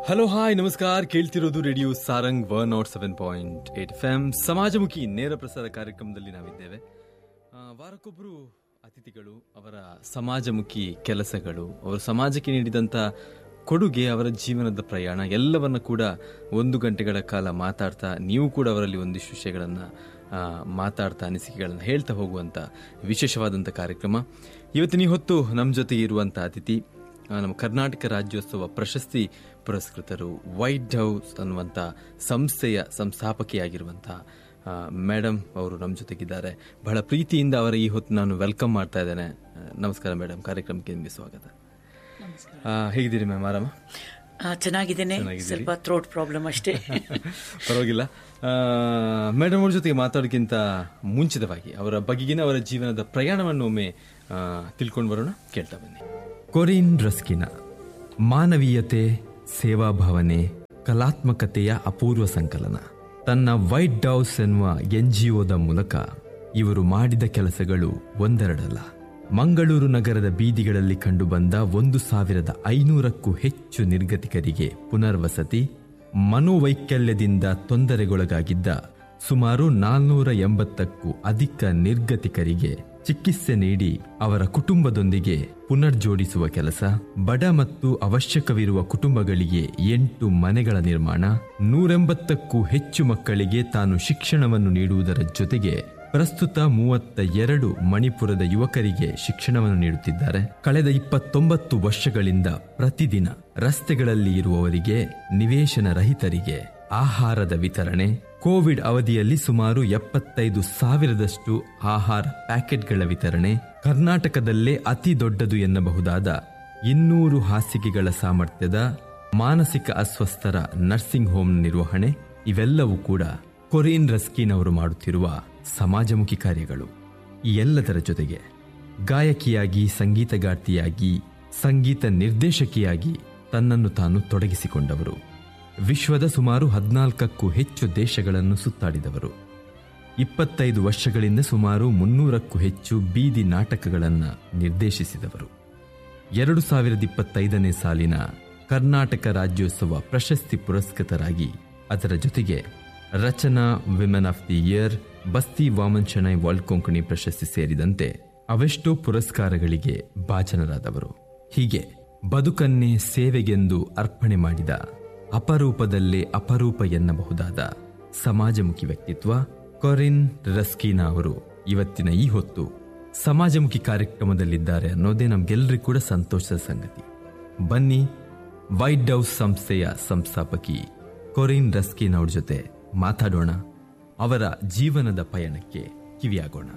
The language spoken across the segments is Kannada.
ಹಲೋ ಹಾಯ್ ನಮಸ್ಕಾರ ಕೇಳ್ತಿರೋದು radio Sarang one nought seven point eight F M ಸಮಾಜಮುಖಿ ನೇರ ಪ್ರಸಾರ ಕಾರ್ಯಕ್ರಮದಲ್ಲಿ ನಾವಿದ್ದೇವೆ ಆ, ವಾರಕ್ಕೊಬ್ಬರು ಅತಿಥಿಗಳು ಅವರ ಸಮಾಜಮುಖಿ ಕೆಲಸಗಳು ಅವರು ಸಮಾಜಕ್ಕೆ ನೀಡಿದಂಥ ಕೊಡುಗೆ ಅವರ ಜೀವನದ ಪ್ರಯಾಣ ಎಲ್ಲವನ್ನ ಕೂಡ ಒಂದು ಗಂಟೆಗಳ ಕಾಲ ಮಾತಾಡ್ತಾ ನೀವು ಕೂಡ ಅವರಲ್ಲಿ ಒಂದಿಷ್ಟು ವಿಷಯಗಳನ್ನು ಮಾತಾಡ್ತಾ ಅನಿಸಿಕೆಗಳನ್ನು ಹೇಳ್ತಾ ಹೋಗುವಂಥ ವಿಶೇಷವಾದಂಥ ಕಾರ್ಯಕ್ರಮ ಇವತ್ತಿನ ಈ ಹೊತ್ತು ನಮ್ಮ ಜೊತೆ ಇರುವಂಥ ಅತಿಥಿ ಆ, ನಮ್ಮ ಕರ್ನಾಟಕ ರಾಜ್ಯೋತ್ಸವ ಪ್ರಶಸ್ತಿ ಪುರಸ್ಕೃತರು ವೈಟ್ ಹೌಸ್ ಅನ್ನುವಂಥ ಸಂಸ್ಥೆಯ ಸಂಸ್ಥಾಪಕಿಯಾಗಿರುವಂಥ ಆ, ಮೇಡಮ್ ಅವರು ನಮ್ಮ ಜೊತೆಗಿದ್ದಾರೆ ಬಹಳ ಪ್ರೀತಿಯಿಂದ ಅವರ ಈ ಹೊತ್ತು ನಾನು ವೆಲ್ಕಮ್ ಮಾಡ್ತಾ ಇದ್ದೇನೆ ಆ, ನಮಸ್ಕಾರ ಮೇಡಮ್ ಕಾರ್ಯಕ್ರಮಕ್ಕೆ ನಿಮಗೆ ಸ್ವಾಗತ ಆ, ಹೇಗಿದ್ದೀರಿ ಮ್ಯಾಮ್ ಆರಾಮ ಆ, ಚೆನ್ನಾಗಿದ್ದೇನೆ ಸ್ವಲ್ಪ ಥ್ರೋಟ್ ಪ್ರಾಬ್ಲಮ್ ಅಷ್ಟೇ ಪರವಾಗಿಲ್ಲ ಆ, ಮೇಡಮ್ ಅವ್ರ ಜೊತೆಗೆ ಮಾತಾಡೋಕ್ಕಿಂತ ಮುಂಚಿತವಾಗಿ ಅವರ ಬಗೆಗಿನ ಅವರ ಜೀವನದ ಪ್ರಯಾಣವನ್ನು ಒಮ್ಮೆ ಆ, ತಿಳ್ಕೊಂಡು ಬರೋಣ ಕೇಳ್ತಾ ಬನ್ನಿ ಕೊರಿನ್ ರಸ್ಕಿನ ಮಾನವೀಯತೆ ಸೇವಾಭಾವನೆ ಕಲಾತ್ಮಕತೆಯ ಅಪೂರ್ವ ಸಂಕಲನ ತನ್ನ ವೈಟ್ ಡೌಸ್ ಎನ್ನುವ ಎನ್ಜಿಒದ ಮೂಲಕ ಇವರು ಮಾಡಿದ ಕೆಲಸಗಳು ಒಂದೆರಡಲ್ಲ ಮಂಗಳೂರು ನಗರದ ಬೀದಿಗಳಲ್ಲಿ ಕಂಡುಬಂದ ಒಂದು ಸಾವಿರದ ಐನೂರಕ್ಕೂ ಹೆಚ್ಚು ನಿರ್ಗತಿಕರಿಗೆ ಪುನರ್ವಸತಿ ಮನೋವೈಕಲ್ಯದಿಂದ ತೊಂದರೆಗೊಳಗಾಗಿದ್ದ ಸುಮಾರು ನಾಲ್ನೂರ ಎಂಬತ್ತಕ್ಕೂ ಅಧಿಕ ನಿರ್ಗತಿಕರಿಗೆ ಚಿಕಿತ್ಸೆ ನೀಡಿ ಅವರ ಕುಟುಂಬದೊಂದಿಗೆ ಪುನರ್ಜೋಡಿಸುವ ಕೆಲಸ ಬಡ ಮತ್ತು ಅವಶ್ಯಕವಿರುವ ಕುಟುಂಬಗಳಿಗೆ ಎಂಟು ಮನೆಗಳ ನಿರ್ಮಾಣ ನೂರೆಂಬತ್ತಕ್ಕೂ ಹೆಚ್ಚು ಮಕ್ಕಳಿಗೆ ತಾನು ಶಿಕ್ಷಣವನ್ನು ನೀಡುವುದರ ಜೊತೆಗೆ ಪ್ರಸ್ತುತ ಮೂವತ್ತ ಎರಡು ಮಣಿಪುರದ ಯುವಕರಿಗೆ ಶಿಕ್ಷಣವನ್ನು ನೀಡುತ್ತಿದ್ದಾರೆ ಕಳೆದ ಇಪ್ಪತ್ತೊಂಬತ್ತು ವರ್ಷಗಳಿಂದ ಪ್ರತಿದಿನ ರಸ್ತೆಗಳಲ್ಲಿ ಇರುವವರಿಗೆ ನಿವೇಶನ ರಹಿತರಿಗೆ ಆಹಾರದ ವಿತರಣೆ ಕೋವಿಡ್ ಅವಧಿಯಲ್ಲಿ ಸುಮಾರು ಎಪ್ಪತ್ತೈದು ಸಾವಿರದಷ್ಟು ಆಹಾರ ಪ್ಯಾಕೆಟ್ಗಳ ವಿತರಣೆ ಕರ್ನಾಟಕದಲ್ಲೇ ಅತಿ ದೊಡ್ಡದು ಎನ್ನಬಹುದಾದ ಇನ್ನೂರು ಹಾಸಿಗೆಗಳ ಸಾಮರ್ಥ್ಯದ ಮಾನಸಿಕ ಅಸ್ವಸ್ಥರ ನರ್ಸಿಂಗ್ ಹೋಮ್ ನಿರ್ವಹಣೆ ಇವೆಲ್ಲವೂ ಕೂಡ ಕೊರಿನ್ ರಸ್ಕಿನ್ ಅವರು ಮಾಡುತ್ತಿರುವ ಸಮಾಜಮುಖಿ ಕಾರ್ಯಗಳು ಈ ಎಲ್ಲದರ ಜೊತೆಗೆ ಗಾಯಕಿಯಾಗಿ ಸಂಗೀತಗಾರ್ತಿಯಾಗಿ ಸಂಗೀತ ನಿರ್ದೇಶಕಿಯಾಗಿ ತನ್ನನ್ನು ತಾನು ತೊಡಗಿಸಿಕೊಂಡವರು ವಿಶ್ವದ ಸುಮಾರು ಹದಿನಾಲ್ಕಕ್ಕೂ ಹೆಚ್ಚು ದೇಶಗಳನ್ನು ಸುತ್ತಾಡಿದವರು ಇಪ್ಪತ್ತೈದು ವರ್ಷಗಳಿಂದ ಸುಮಾರು ಮುನ್ನೂರಕ್ಕೂ ಹೆಚ್ಚು ಬೀದಿ ನಾಟಕಗಳನ್ನು ನಿರ್ದೇಶಿಸಿದವರು ಎರಡು ಸಾವಿರದ ಇಪ್ಪತ್ತೈದನೇ ಸಾಲಿನ ಕರ್ನಾಟಕ ರಾಜ್ಯೋತ್ಸವ ಪ್ರಶಸ್ತಿ ಪುರಸ್ಕೃತರಾಗಿ ಅದರ ಜೊತೆಗೆ Rachana women of the year Basti Vaman Shenoy world Konkani ಪ್ರಶಸ್ತಿ ಸೇರಿದಂತೆ ಅವೆಷ್ಟೋ ಪುರಸ್ಕಾರಗಳಿಗೆ ಭಾಜನರಾದವರು ಹೀಗೆ ಬದುಕನ್ನೇ ಸೇವೆಗೆಂದು ಅರ್ಪಣೆ ಮಾಡಿದ ಅಪರೂಪದಲ್ಲೇ ಅಪರೂಪ ಎನ್ನಬಹುದಾದ ಸಮಾಜಮುಖಿ ವ್ಯಕ್ತಿತ್ವ ಕೊರಿನ್ ರಸ್ಕೀನಾ ಅವರು ಇವತ್ತಿನ ಈ ಹೊತ್ತು ಸಮಾಜಮುಖಿ ಕಾರ್ಯಕ್ರಮದಲ್ಲಿದ್ದಾರೆ ಅನ್ನೋದೇ ನಮ್ಗೆಲ್ಲರಿಗೂ ಕೂಡ ಸಂತೋಷದ ಸಂಗತಿ ಬನ್ನಿ ವೈಟ್ ಹೌಸ್ ಸಂಸ್ಥೆಯ ಸಂಸ್ಥಾಪಕಿ ಕೊರಿನ್ ರಸ್ಕಿನ್ ಅವ್ರ ಜೊತೆ ಮಾತಾಡೋಣ ಅವರ ಜೀವನದ ಪಯಣಕ್ಕೆ ಕಿವಿಯಾಗೋಣ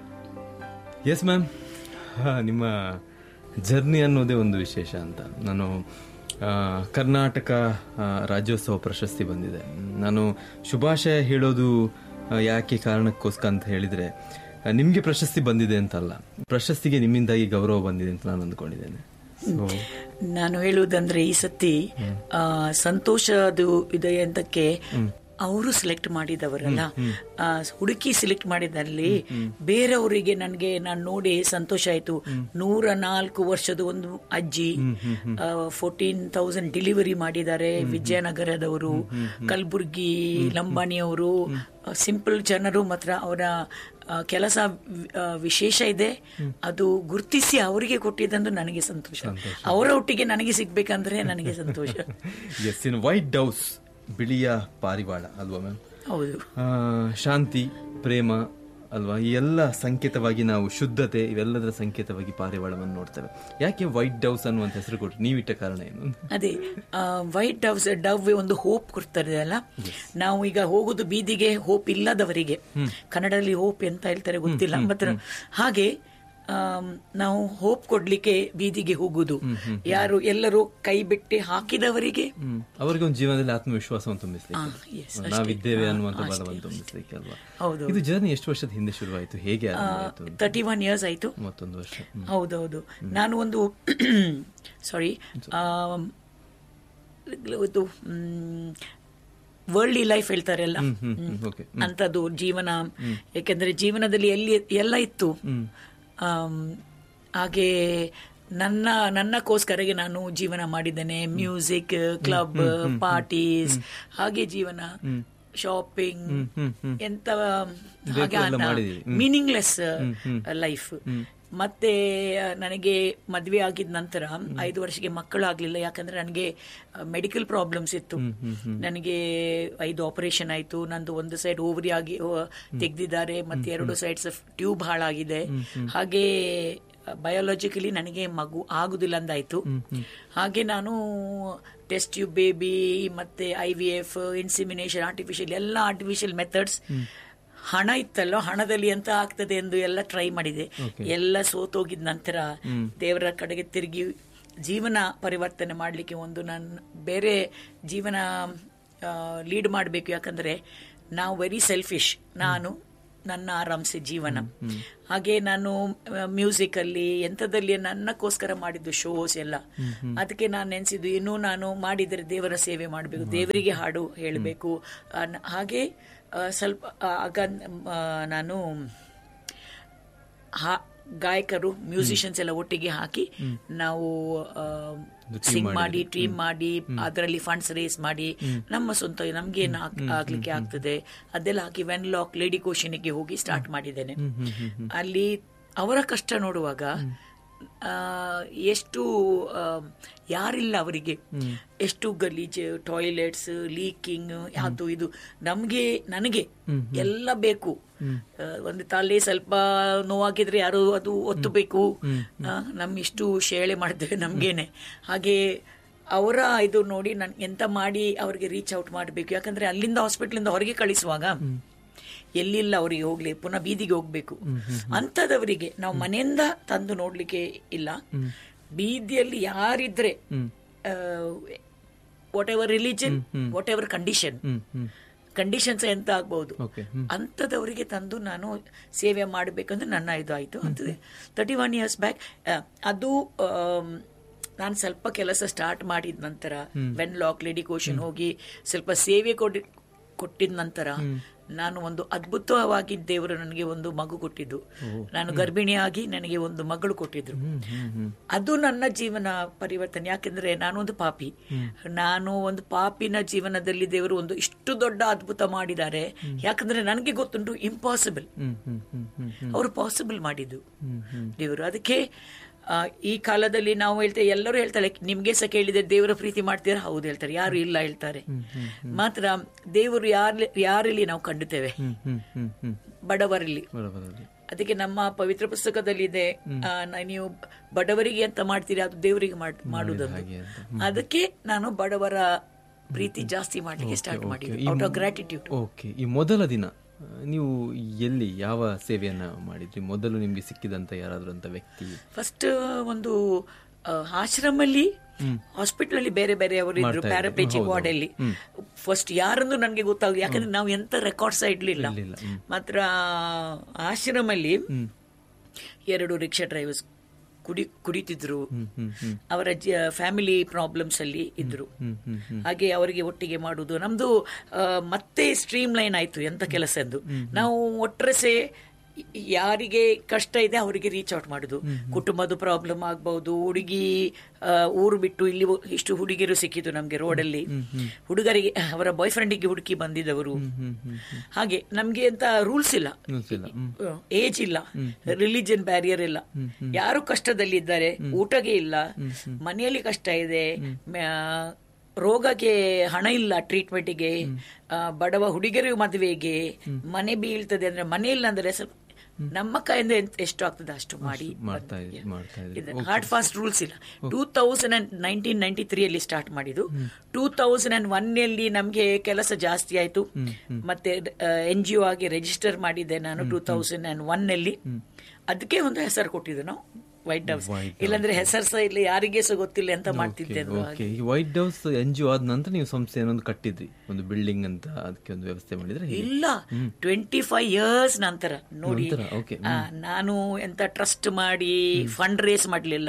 ಎಸ್ ಮ್ಯಾಮ್ ನಿಮ್ಮ ಜರ್ನಿ ಅನ್ನೋದೇ ಒಂದು ವಿಶೇಷ ಅಂತ ನಾನು ಆ, ಕರ್ನಾಟಕ ಆ, ರಾಜ್ಯೋತ್ಸವ ಪ್ರಶಸ್ತಿ ಬಂದಿದೆ ನಾನು ಶುಭಾಶಯ ಹೇಳೋದು ಆ, ಯಾಕೆ ಕಾರಣಕ್ಕೋಸ್ಕರ ಅಂತ ಹೇಳಿದ್ರೆ ಆ, ನಿಮ್ಗೆ ಪ್ರಶಸ್ತಿ ಬಂದಿದೆ ಅಂತಲ್ಲ ಪ್ರಶಸ್ತಿಗೆ ನಿಮ್ಮಿಂದಾಗಿ ಗೌರವ ಬಂದಿದೆ ಅಂತ ನಾನು ಅಂದ್ಕೊಂಡಿದ್ದೇನೆ So, ನಾನು ಹೇಳುವುದಂದ್ರೆ ಈ ಸತಿ ಆ, ಸಂತೋಷದು ಇದೆ ಅಂತಕ್ಕೆ ಅವರು ಸೆಲೆಕ್ಟ್ ಮಾಡಿದವರಲ್ಲ ಆ, ಹುಡುಕಿ ಸೆಲೆಕ್ಟ್ ಮಾಡಿದಲ್ಲಿ ಬೇರೆಯವರಿಗೆ ನನಗೆ ನಾನು ನೋಡಿ ಸಂತೋಷ ಆಯ್ತು ನೂರ ನಾಲ್ಕು ವರ್ಷದ ಒಂದು ಅಜ್ಜಿ ಫೋರ್ಟೀನ್ ತೌಸಂಡ್ ಡೆಲಿವರಿ ಮಾಡಿದ್ದಾರೆ ವಿಜಯನಗರದವರು ಕಲಬುರ್ಗಿ ಲಂಬಾಣಿಯವರು ಸಿಂಪಲ್ ಜನರು ಮಾತ್ರ ಅವರ ಆ, ಕೆಲಸ ಆ, ವಿಶೇಷ ಇದೆ ಅದು ಗುರುತಿಸಿ ಅವರಿಗೆ ಕೊಟ್ಟಿದ್ದಂದು ನನಗೆ ಸಂತೋಷ ಅವರ ಒಟ್ಟಿಗೆ ನನಗೆ ಸಿಗ್ಬೇಕಂದ್ರೆ ನನಗೆ ಸಂತೋಷ ಎಸ್ ಇನ್ ವೈಟ್ ಹೌಸ್ ಬಿಳಿಯ ಪಾರಿವಾಳ ಅಲ್ವಾ ಮ್ಯಾಮ್ ಹೌದು ಶಾಂತಿ ಪ್ರೇಮ ಅಲ್ವಾ ಈ ಎಲ್ಲ ಸಂಕೇತವಾಗಿ ನಾವು ಶುದ್ಧತೆ ಇವೆಲ್ಲದರ ಸಂಕೇತವಾಗಿ ಪಾರಿವಾಳವನ್ನು ನೋಡ್ತೇವೆ ಯಾಕೆ ವೈಟ್ ಡೌಸ್ ಅನ್ನುವಂತ ಹೆಸರು ಕೊಟ್ರು ನೀವಿಟ್ಟ ಕಾರಣ ಏನು ಅದೇ ವೈಟ್ ಡವ್ಸ್ ಡವ್ ಒಂದು ಹೋಪ್ ಕೊಡ್ತಾರೆ ಅಲ್ಲ ನಾವು ಈಗ ಹೋಗುದು ಬೀದಿಗೆ ಹೋಪ್ ಇಲ್ಲದವರಿಗೆ ಕನ್ನಡದಲ್ಲಿ ಹೋಪ್ ಎಂತ ಹೇಳ್ತಾರೆ ಗೊತ್ತಿಲ್ಲ ಮಾತ್ರ ಹಾಗೆ ಆಮ್, ನಾವು ಹೋಪ್ ಕೊಡ್ಲಿಕ್ಕೆ ಬೀದಿಗೆ ಹೋಗುದು ಯಾರು ಎಲ್ಲರೂ ಕೈ ಬಿಟ್ಟು ಹಾಕಿದವರಿಗೆ ಹ್ಮ್. ಅವರಿಗೆ ಒಂದು ಜೀವನದಲ್ಲಿ ಆತ್ಮವಿಶ್ವಾಸವನ್ನು ತುಂಬಿಸ್ಲಿಕ್ಕೆ ಆ, yes, ನಾವಿದ್ದೇವೆ ಅನ್ನುವಂತ ಬಲವನ್ನು ತುಂಬಿಸ್ಲಿಕ್ಕೆ ಅಲ್ವಾ ಹೌದು ಇದು ಜರ್ನಿ ಎಷ್ಟು ವರ್ಷದ ಹಿಂದೆ ಶುರುವಾಯಿತು ಹೇಗೆ ಆರಂಭವಾಯಿತು ತರ್ಟಿ ಒನ್ ಇಯರ್ಸ್ ಆಯ್ತು ಮತ್ತೊಂದು ವರ್ಷ ಹ್ಮ್. ಹೌದೌದು ನಾನು ಒಂದು ಸಾರಿ ಇದು ವರ್ಲ್ಡ್ಲಿ ಲೈಫ್ ಹೇಳ್ತಾರಲ್ಲ ಹ್ಮ್, ಹ್ಮ್, okay. ಅಂತದ್ದು ಜೀವನ ಯಾಕೆಂದ್ರೆ ಜೀವನದಲ್ಲಿ ಎಲ್ಲಿ ಎಲ್ಲ ಇತ್ತು ಆಮ್, ಹಾಗೆ ನನ್ನ ನನ್ನಕ್ಕೋಸ್ಕರಗೆ ನಾನು ಜೀವನ ಮಾಡಿದ್ದೇನೆ ಮ್ಯೂಸಿಕ್ ಕ್ಲಬ್ ಪಾರ್ಟೀಸ್ ಹಾಗೆ ಜೀವನ ಶಾಪಿಂಗ್ ಎಂತ ಹಾಗೆ ಎಲ್ಲ ಮಾಡಿದ್ದೀರಿ. ಮೀನಿಂಗ್ಲೆಸ್ ಲೈಫ್ ಮತ್ತೆ ಆ, ನನಗೆ ಮದ್ವೆ ಆಗಿದ ನಂತರ ಐದು ವರ್ಷಕ್ಕೆ ಮಕ್ಕಳು ಆಗ್ಲಿಲ್ಲ ಯಾಕಂದ್ರೆ ನನಗೆ ಮೆಡಿಕಲ್ ಪ್ರಾಬ್ಲಮ್ಸ್ ಇತ್ತು ನನಗೆ ಐದು ಆಪರೇಷನ್ ಆಯ್ತು ನಂದು ಒಂದು ಸೈಡ್ ಓವರಿ ಆಗಿ ತೆಗೆದಿದ್ದಾರೆ ಮತ್ತೆ ಎರಡು ಸೈಡ್ಸ್ ಟ್ಯೂಬ್ ಹಾಳಾಗಿದೆ ಹಾಗೆ ಬಯೋಲಾಜಿಕಲಿ ನನಗೆ ಮಗು ಆಗುದಿಲ್ಲ ಅಂದಾಯ್ತು ಹಾಗೆ ನಾನು ಟೆಸ್ಟ್ ಟ್ಯೂಬ್ ಬೇಬಿ ಮತ್ತೆ I V F insemination artificial ಎಲ್ಲ ಆರ್ಟಿಫಿಷಿಯಲ್ ಮೆಥಡ್ಸ್ ಹಣ ಇತ್ತಲ್ಲೋ ಹಣದಲ್ಲಿ ಎಂತ ಆಗ್ತದೆ ಎಂದು ಎಲ್ಲ ಟ್ರೈ ಮಾಡಿದೆ ಎಲ್ಲ ಸೋತೋಗಿದ ನಂತರ ದೇವರ ಕಡೆಗೆ ತಿರುಗಿ ಜೀವನ ಪರಿವರ್ತನೆ ಮಾಡಲಿಕ್ಕೆ ಒಂದು ನನ್ನ ಬೇರೆ ಜೀವನ ಲೀಡ್ ಮಾಡಬೇಕು ಯಾಕಂದ್ರೆ ನಾವು ವೆರಿ ಸೆಲ್ಫಿಶ್ ನಾನು ನನ್ನ ಆರಾಮ್ಸೆ ಜೀವನ ಹಾಗೆ ನಾನು ಮ್ಯೂಸಿಕ್ ಅಲ್ಲಿ ಎಂಥದಲ್ಲಿ ನನ್ನಕ್ಕೋಸ್ಕರ ಮಾಡಿದ್ದು ಶೋಸ್ ಎಲ್ಲ ಅದಕ್ಕೆ ನಾನು ನೆನೆಸಿದ್ದು ಇನ್ನೂ ನಾನು ಮಾಡಿದರೆ ದೇವರ ಸೇವೆ ಮಾಡಬೇಕು ದೇವರಿಗೆ ಹಾಡು ಹೇಳಬೇಕು ಹಾಗೆ ಆ, ಸ್ವಲ್ಪ ಆ, ಆಗ ಆ, ನಾನು ಹಾ ಗಾಯಕರು ಮ್ಯೂಸಿಷಿಯನ್ಸ್ ಎಲ್ಲ ಒಟ್ಟಿಗೆ ಹಾಕಿ ನಾವು ಸಿಂಗ್ ಮಾಡಿ ಟೀಮ್ ಮಾಡಿ ಅದರಲ್ಲಿ ಫಂಡ್ಸ್ ರೇಸ್ ಮಾಡಿ ನಮ್ಮ ಸ್ವಂತ ನಮ್ಗೇನು ಆಗ್ಲಿಕ್ಕೆ ಆಗ್ತದೆ ಅದೆಲ್ಲ ಹಾಕಿ ವೆನ್ ಲಾಕ್ ಲೇಡಿ ಕೋಶನಿಗೆ ಹೋಗಿ ಸ್ಟಾರ್ಟ್ ಮಾಡಿದ್ದೇನೆ ಅಲ್ಲಿ ಅವರ ಕಷ್ಟ ನೋಡುವಾಗ ಆ, ಎಷ್ಟು ಆ, ಯಾರಿಲ್ಲ ಅವರಿಗೆ ಎಷ್ಟು ಗಲೀಜು ಟಾಯ್ಲೆಟ್ಸ್ ಲೀಕಿಂಗ್ ಅದು ಇದು ನಮ್ಗೆ ನನಗೆ ಎಲ್ಲ ಬೇಕು ಆ, ಒಂದು ತಲೆ ಸ್ವಲ್ಪ ನೋವಾಗಿದ್ರೆ ಯಾರು ಅದು ಒತ್ತಬೇಕು ಆ, ನಮ್ ಇಷ್ಟು ಶೇಳೆ ಮಾಡ್ತೇವೆ ನಮ್ಗೇನೆ ಹಾಗೆ ಅವರ ಇದು ನೋಡಿ ನನ್ ಎಂತ ಮಾಡಿ ಅವರಿಗೆ ರೀಚ್ ಔಟ್ ಮಾಡಬೇಕು ಯಾಕಂದ್ರೆ ಅಲ್ಲಿಂದ ಹಾಸ್ಪಿಟ್ಲಿಂದ ಹೊರಗೆ ಕಳಿಸುವಾಗ ಎಲ್ಲಿಲ್ಲ ಅವರಿಗೆ ಹೋಗ್ಲಿ ಪುನಃ ಬೀದಿಗೆ ಹೋಗ್ಬೇಕು ಅಂತದವರಿಗೆ ನಾವು ಮನೆಯಿಂದ ತಂದು ನೋಡ್ಲಿಕ್ಕೆ ಇಲ್ಲ ಬೀದಿಯಲ್ಲಿ ಯಾರಿದ್ರೆ whatever religion whatever condition conditions ಎಂತ ಆಗ್ಬಹುದು ಓಕೆ ಅಂಥದವರಿಗೆ ತಂದು ನಾನು ಸೇವೆ ಮಾಡಬೇಕಂದ್ರೆ ನನ್ನ ಇದು ಆಯಿತು ಅಂತದೆ ತರ್ಟಿ ಒನ್ ಇಯರ್ಸ್ ಬ್ಯಾಕ್ ಅದು ನಾನು ಸ್ವಲ್ಪ ಕೆಲಸ ಸ್ಟಾರ್ಟ್ ಮಾಡಿದ ನಂತರ ವೆನ್ ಲಾಕ್ ಲೇಡಿ ಕೋಶನ್ ಹೋಗಿ ಸ್ವಲ್ಪ ಸೇವೆ ಕೊಡಿ ಕೊಟ್ಟಿದ ನಂತರ ನಾನು ಒಂದು ಅದ್ಭುತವಾಗಿ ದೇವರು ನನಗೆ ಒಂದು ಮಗು ಕೊಟ್ಟಿದ್ದು ನಾನು ಗರ್ಭಿಣಿಯಾಗಿ ನನಗೆ ಒಂದು ಮಗಳು ಕೊಟ್ಟಿದ್ರು ಅದು ನನ್ನ ಜೀವನ ಪರಿವರ್ತನೆ ಯಾಕೆಂದ್ರೆ ನಾನು ಒಂದು ಪಾಪಿ ನಾನು ಒಂದು ಪಾಪಿನ ಜೀವನದಲ್ಲಿ ದೇವರು ಒಂದು ಇಷ್ಟು ದೊಡ್ಡ ಅದ್ಭುತ ಮಾಡಿದ್ದಾರೆ ಯಾಕಂದ್ರೆ ನನಗೆ ಗೊತ್ತುಂಟು ಇಂಪಾಸಿಬಲ್ ಹ್ಮ್ ಹ್ಮ್ ಹ್ಮ್ ಹ್ಮ್ ಅವರು ಪಾಸಿಬಲ್ ಮಾಡಿದ್ದು ದೇವರು ಅದಕ್ಕೆ ಆ, ಈ ಕಾಲದಲ್ಲಿ ನಾವು ಹೇಳ್ತೇವೆ ಎಲ್ಲರೂ ಹೇಳ್ತಾರೆ ನಿಮ್ಗೆ ಸಹ ಕೇಳಿದ್ರೆ ದೇವರ ಪ್ರೀತಿ ಮಾಡ್ತೀರಾ ಹೌದು ಹೇಳ್ತಾರೆ ಯಾರು ಇಲ್ಲ ಹೇಳ್ತಾರೆ ಮಾತ್ರ ದೇವರು ಯಾರ ಯಾರಲ್ಲಿ ನಾವು ಕಂಡುತ್ತೇವೆ ಹ್ಮ್ ಹ್ಮ್ ಹ್ಮ್ ಹ್ಮ್ ಬಡವರಲ್ಲಿ ಬರೋಬರಲ್ಲಿ ಅದಕ್ಕೆ ನಮ್ಮ ಪವಿತ್ರ ಪುಸ್ತಕದಲ್ಲಿ ಇದೆ ಆ, ನ- ನೀವು ಬಡವರಿಗೆ ಅಂತ ಮಾಡ್ತೀರಿ ಅದು ದೇವರಿಗೆ ಮಾಡ್- ಮಾಡುವುದೊಂದು ಹಾಗೆ ಅಂತ ಅದಕ್ಕೆ ನಾನು ಬಡವರ ಪ್ರೀತಿ ಜಾಸ್ತಿ ಮಾಡ್ಲಿಕ್ಕೆ ಸ್ಟಾರ್ಟ್ ಮಾಡಿದ್ದು ಔಟ್ ಆಫ್ ಗ್ರಾಟಿಟ್ಯೂಡ್ ಓಕೆ ಈ ಮೊದಲ ದಿನ ಆ, ನೀವು ಎಲ್ಲಿ ಯಾವ ಸೇವೆಯನ್ನ ಮಾಡಿದ್ರಿ ಮೊದಲು ನಿಮ್ಗೆ ಸಿಕ್ಕಿದಂತ ಯಾರಾದ್ರೂ ಅಂತ ವ್ಯಕ್ತಿ ಫಸ್ಟ್ ಒಂದು ಆ, ಆಶ್ರಮಲ್ಲಿ ಹಾಸ್ಪಿಟಲ್ ಅಲ್ಲಿ ಬೇರೆ ಬೇರೆ ಅವರು ಇದ್ರು ಮಾಡ್ತಾ ಇದ್ರು. ಪ್ಯಾರಾಪ್ಲೇಜಿಕ್ ಹೌದು, ವಾರ್ಡ್ ಅಲ್ಲಿ ಫಸ್ಟ್ ಯಾರಂದು ನನಗೆ ಗೊತ್ತಾಗ ಯಾಕಂದ್ರೆ ನಾವು ಎಂತ ರೆಕಾರ್ಡ್ಸ್ ಇಡ್ಲಿಲ್ಲ ಇರ್ಲಿಲ್ಲ. ಹ್ಮ್. ಮಾತ್ರ ಆಶ್ರಮಲ್ಲಿ ಎರಡು ರಿಕ್ಷಾ ಡ್ರೈವರ್ಸ್ ಕುಡಿ ಕುಡಿತಿದ್ರು ಹ್ಮ್ ಹ್ಮ್ ಹ್ಮ್ ಅವರ ಫ್ಯಾಮಿಲಿ ಪ್ರಾಬ್ಲಮ್ಸ್ ಅಲ್ಲಿ ಇದ್ರು ಹ್ಮ್ ಹ್ಮ್ ಹ್ಮ್ ಹಾಗೆ ಅವರಿಗೆ ಒಟ್ಟಿಗೆ ಮಾಡುವುದು ನಮ್ದು ಆ, ಮತ್ತೆ ಸ್ಟ್ರೀಮ್ ಲೈನ್ ಆಯ್ತು ಎಂತ ಕೆಲಸ ಎಂದು ನಾವು ಒಟ್ರಸೆ ಯಾರಿಗೆ ಕಷ್ಟ ಇದೆ ಅವರಿಗೆ ರೀಚ್ ಔಟ್ ಮಾಡುದು ಕುಟುಂಬದ ಪ್ರಾಬ್ಲಮ್ ಆಗ್ಬಹುದು ಹುಡುಗಿ ಆ, ಊರು ಬಿಟ್ಟು ಇಲ್ಲಿ ಇಷ್ಟು ಹುಡುಗಿರು ಸಿಕ್ಕಿತು ನಮ್ಗೆ ರೋಡಲ್ಲಿ ಹುಡುಗರಿಗೆ ಅವರ ಬಾಯ್ ಫ್ರೆಂಡಿಗೆ ಹುಡುಕಿ ಬಂದಿದ್ದವರು ಹಾಗೆ ನಮ್ಗೆ ಅಂತ ರೂಲ್ಸ್ ಇಲ್ಲ ಗೊತ್ತಿಲ್ಲ ಹ್ಮ್ ಏಜ್ ಇಲ್ಲ ರಿಲಿಜನ್ ಬ್ಯಾರಿಯರ್ ಇಲ್ಲ ಯಾರು ಕಷ್ಟದಲ್ಲಿದ್ದಾರೆ ಊಟಗೆ ಇಲ್ಲ ಮನೆಯಲ್ಲಿ ಕಷ್ಟ ಇದೆ ಮ್ಯಾ- ರೋಗಕ್ಕೆ ಹಣ ಇಲ್ಲ ಟ್ರೀಟ್ಮೆಂಟ್ಗೆ ಬಡವ ಹುಡುಗರು ಮದುವೆಗೆ ಮನೆ ಬೀಳ್ತದೆ ಅಂದ್ರೆ ಮನೆ ಇಲ್ಲ ಅಂದ್ರೆ ಸ್ವಲ್ಪ ನಮ್ಮ ಕೈಯಿಂದ ಎಂತ- ಎಷ್ಟು ಆಗ್ತದೆ ಅಷ್ಟು ಮಾಡಿ ಮಾಡ್ತಾ ಇದ್ರಿ ಮಾಡ್ತಾ ಇದ್ರಿ ಹಾರ್ಡ್ ಫಾಸ್ಟ್ ರೂಲ್ಸ್ ಇಲ್ಲ two thousand and nineteen ninety three ಅಲ್ಲಿ ಸ್ಟಾರ್ಟ್ ಮಾಡಿದ್ದು ಟೂ ತೌಸಂಡ್ ಅಂಡ್ ಒನ್ ಅಲ್ಲಿ ನಮ್ಗೆ ಕೆಲಸ ಜಾಸ್ತಿ ಆಯ್ತು ಮತ್ತೆ ಎನ್ ಜಿ ಒ ಆಗಿ ರಿಜಿಸ್ಟರ್ ಮಾಡಿದ್ದೆ ನಾನು ಟೂ ತೌಸಂಡ್ ಅಂಡ್ ಒನ್ ಅಲ್ಲಿ ಅದಕ್ಕೆ ಒಂದು ಹೆಸರು ಕೊಟ್ಟಿದ್ದು ನಾವು ವೈಟ್ ಹೌಸ್ White ಇಲ್ಲಾಂದ್ರೆ ಹೆಸರು ಸಹ ಇಲ್ಲ ಯಾರಿಗೆ ಸಹ ಗೊತ್ತಿಲ್ಲ ಅಂತ ಮಾಡ್ತಿದ್ದೆ ಅದು ಓಕೆ ಈ ವೈಟ್ ಹೌಸ್ ಎನ್ ಜಿ ಆದ ನಂತರ ನೀವು ಸಂಸ್ಥೆ ಏನೊಂದು ಕಟ್ಟಿದ್ರಿ ಒಂದು ಬಿಲ್ಡಿಂಗ್ ಅಂತ ಅದಕ್ಕೆ ಒಂದು ವ್ಯವಸ್ಥೆ ಮಾಡಿದ್ರೆ ಹೇಗೆ? ಇಲ್ಲ ಟ್ವೆಂಟಿ ಫೈವ್ ಇಯರ್ಸ್ ನಂತರ ನೋಡಿ ನಂತರ, okay. ಆ, ನಾನು ಎಂತ ಟ್ರಸ್ಟ್ ಮಾಡಿ ಫಂಡ್ ರೇಸ್ ಮಾಡಲಿಲ್ಲ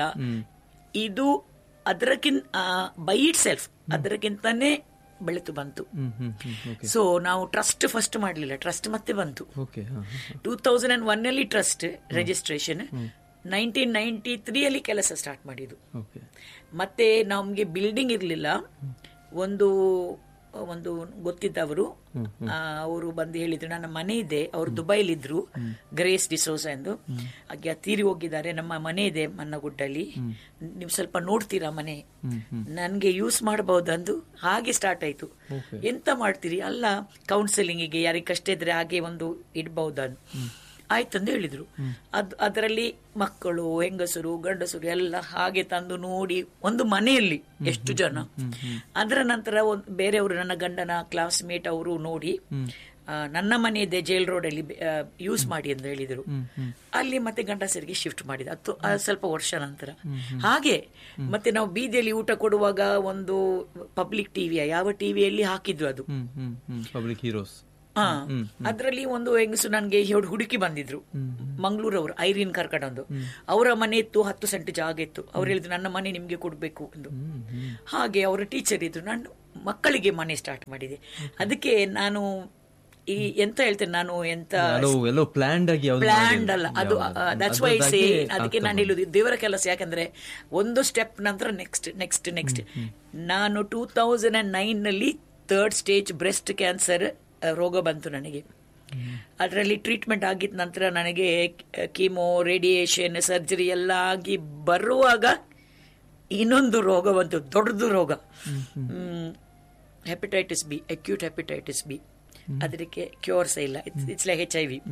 ಇದು ಅದರಕ್ಕಿಂತ ಬೈ ಇಟ್ ಸೆಲ್ಫ್ ಅದಕ್ಕಿಂತಾನೆ ಬೆಳೆತು ಬಂತು hmm hmm hmm okay so ನಾವು ಟ್ರಸ್ಟ್ ಫಸ್ಟ್ ಮಾಡಲಿಲ್ಲ ಟ್ರಸ್ಟ್ ಮತ್ತೆ ಬಂತು ಓಕೆ ಹಾ ಹಾ, ಹಾ. ಟೂ ತೌಸಂಡ್ ಅಂಡ್ ಒನ್ ಅಲ್ಲಿ ಟ್ರಸ್ಟ್ ರಿಜಿಸ್ಟ್ರೇಷನ್ ನೈನ್ಟೀನ್ ನೈನ್ಟಿ ತ್ರೀಯಲ್ಲಿ ಕೆಲಸ ಸ್ಟಾರ್ಟ್ ಮಾಡಿದ್ದು ಓಕೆ ಮತ್ತೆ ನಮಗೆ ಬಿಲ್ಡಿಂಗ್ ಇರಲಿಲ್ಲ ಒಂದು ಒಂದು ಗೊತ್ತಿದ್ದವರು ಅವರು ಬಂದು ಹೇಳಿದ್ರು ನನ್ನ ಮನೆ ಇದೆ ಅವರು ದುಬೈಲಿದ್ರು ಗ್ರೇಸ್ ಡಿಸೋಸ ಎಂದು ಹಾಗೆ ತೀರಿ ಹೋಗಿದ್ದಾರೆ ನಮ್ಮ ಮನೆ ಇದೆ ಮನ್ನಗುಡ್ಡಲ್ಲಿ ನೀವು ಸ್ವಲ್ಪ ನೋಡ್ತೀರಾ ಮನೆ ನನ್ಗೆ ಯೂಸ್ ಮಾಡಬಹುದು ಅಂದು ಹಾಗೆ ಸ್ಟಾರ್ಟ್ ಆಯ್ತು ಎಂತ ಮಾಡ್ತೀರಿ ಅಲ್ಲ ಕೌನ್ಸಿಲಿಂಗಿಗೆ ಯಾರಿಗೆ ಕಷ್ಟ ಇದ್ರೆ ಹಾಗೆ ಒಂದು ಇಡ್ಬಹುದು ಅಂತ ಆಯ್ತಂದು ಹೇಳಿದ್ರು ಅದ್ ಅದರಲ್ಲಿ ಮಕ್ಕಳು ಹೆಂಗಸರು ಗಂಡಸರು ಎಲ್ಲ ಹಾಗೆ ತಂದು ನೋಡಿ ಒಂದು ಮನೆಯಲ್ಲಿ ಎಷ್ಟು ಜನ ಅದರ ನಂತರ ಒಂದ್ ಬೇರೆಯವರು ನನ್ನ ಗಂಡನ ಕ್ಲಾಸ್ಮೇಟ್ ಅವರು ನೋಡಿ ಆ, ನನ್ನ ಮನೆ ಇದೆ ಜೈಲ್ ರೋಡ್ ಅಲ್ಲಿ ಯೂಸ್ ಮಾಡಿ ಅಂತ ಹೇಳಿದ್ರು ಅಲ್ಲಿ ಮತ್ತೆ ಗಂಡಸರಿಗೆ ಶಿಫ್ಟ್ ಮಾಡಿದ ಅದು ಆ ಸ್ವಲ್ಪ ವರ್ಷ ನಂತರ ಹಾಗೆ ಮತ್ತೆ ನಾವು ಬೀದಿಯಲ್ಲಿ ಊಟ ಕೊಡುವಾಗ ಒಂದು ಪಬ್ಲಿಕ್ ಟಿವಿಯ ಯಾವ ಟಿವಿಯಲ್ಲಿ ಹಾಕಿದ್ರು ಅದು ಹ್ಮ್ ಹ್ಮ್ ಹ್ಮ್ ಪಬ್ಲಿಕ್ ಹೀರೋಸ್ ಹಾ ಅದ್ರಲ್ಲಿ ಒಂದು ಹೆಂಗಸು ನನ್ಗೆ ಹೇಳಿ ಹುಡುಕಿ ಬಂದಿದ್ರು ಮಂಗಳೂರವರು ಐರಿನ್ ಕರ್ಕಡೊಂದು ಅವರ ಮನೆ ಇತ್ತು ಹತ್ತು ಸೆಂಟ್ ಜಾಗ ಇತ್ತು ಅವ್ರು ಹೇಳಿದ್ರು ನನ್ನ ಮನೆ ನಿಮ್ಗೆ ಕೊಡ್ಬೇಕು ಎಂದು ಹಾಗೆ ಅವರ ಟೀಚರ್ ಇದ್ರು ನಾನು ಮಕ್ಕಳಿಗೆ ಮನೆ ಸ್ಟಾರ್ಟ್ ಮಾಡಿದೆ ಅದಕ್ಕೆ ನಾನು ಈ ಎಂತ ಹೇಳ್ತೇನೆ ನಾನು ಎಂತ ಎಲ್ಲೋ ಎಲ್ಲೋ ಪ್ಲಾನ್ಡ್ ಆಗಿ ಯಾವ್ದು ಪ್ಲಾನ್ಡ್ ಅಲ್ಲ ಅದು ಯಾವ್ದು? ದಟ್ಸ್ ವೈ ಸೇ ಅದ್ರದ್ದಾಗಿ ಅದಕ್ಕೆ ನಾನು ಹೇಳುದು ದೇವರ ಕೆಲಸ ಯಾಕಂದ್ರೆ ಒಂದು ಸ್ಟೆಪ್ ನಂತರ ನೆಕ್ಸ್ಟ್ ನೆಕ್ಸ್ಟ್ ನೆಕ್ಸ್ಟ್ ನಾನು ಟೂ ತೌಸಂಡ್ ಅಂಡ್ ನೈನ್ ನಲ್ಲಿ ಥರ್ಡ್ ಸ್ಟೇಜ್ ಬ್ರೆಸ್ಟ್ ಕ್ಯಾನ್ಸರ್ ರೋಗ ಬಂತು ನನಗೆ ಅದರಲ್ಲಿ ಟ್ರೀಟ್ಮೆಂಟ್ ಆಗಿದ ನಂತರ ನನಗೆ ಕೀಮೋ ರೇಡಿಯೇಷನ್ ಸರ್ಜರಿ ಎಲ್ಲ ಆಗಿ ಬರುವಾಗ ಇನ್ನೊಂದು ರೋಗ ಬಂತು ದೊಡ್ಡದು ರೋಗ hepatitis B acute hepatitis B ಅದಕ್ಕೆ ಕ್ಯೂರ್ಸ್ ಇಲ್ಲ it's like H I V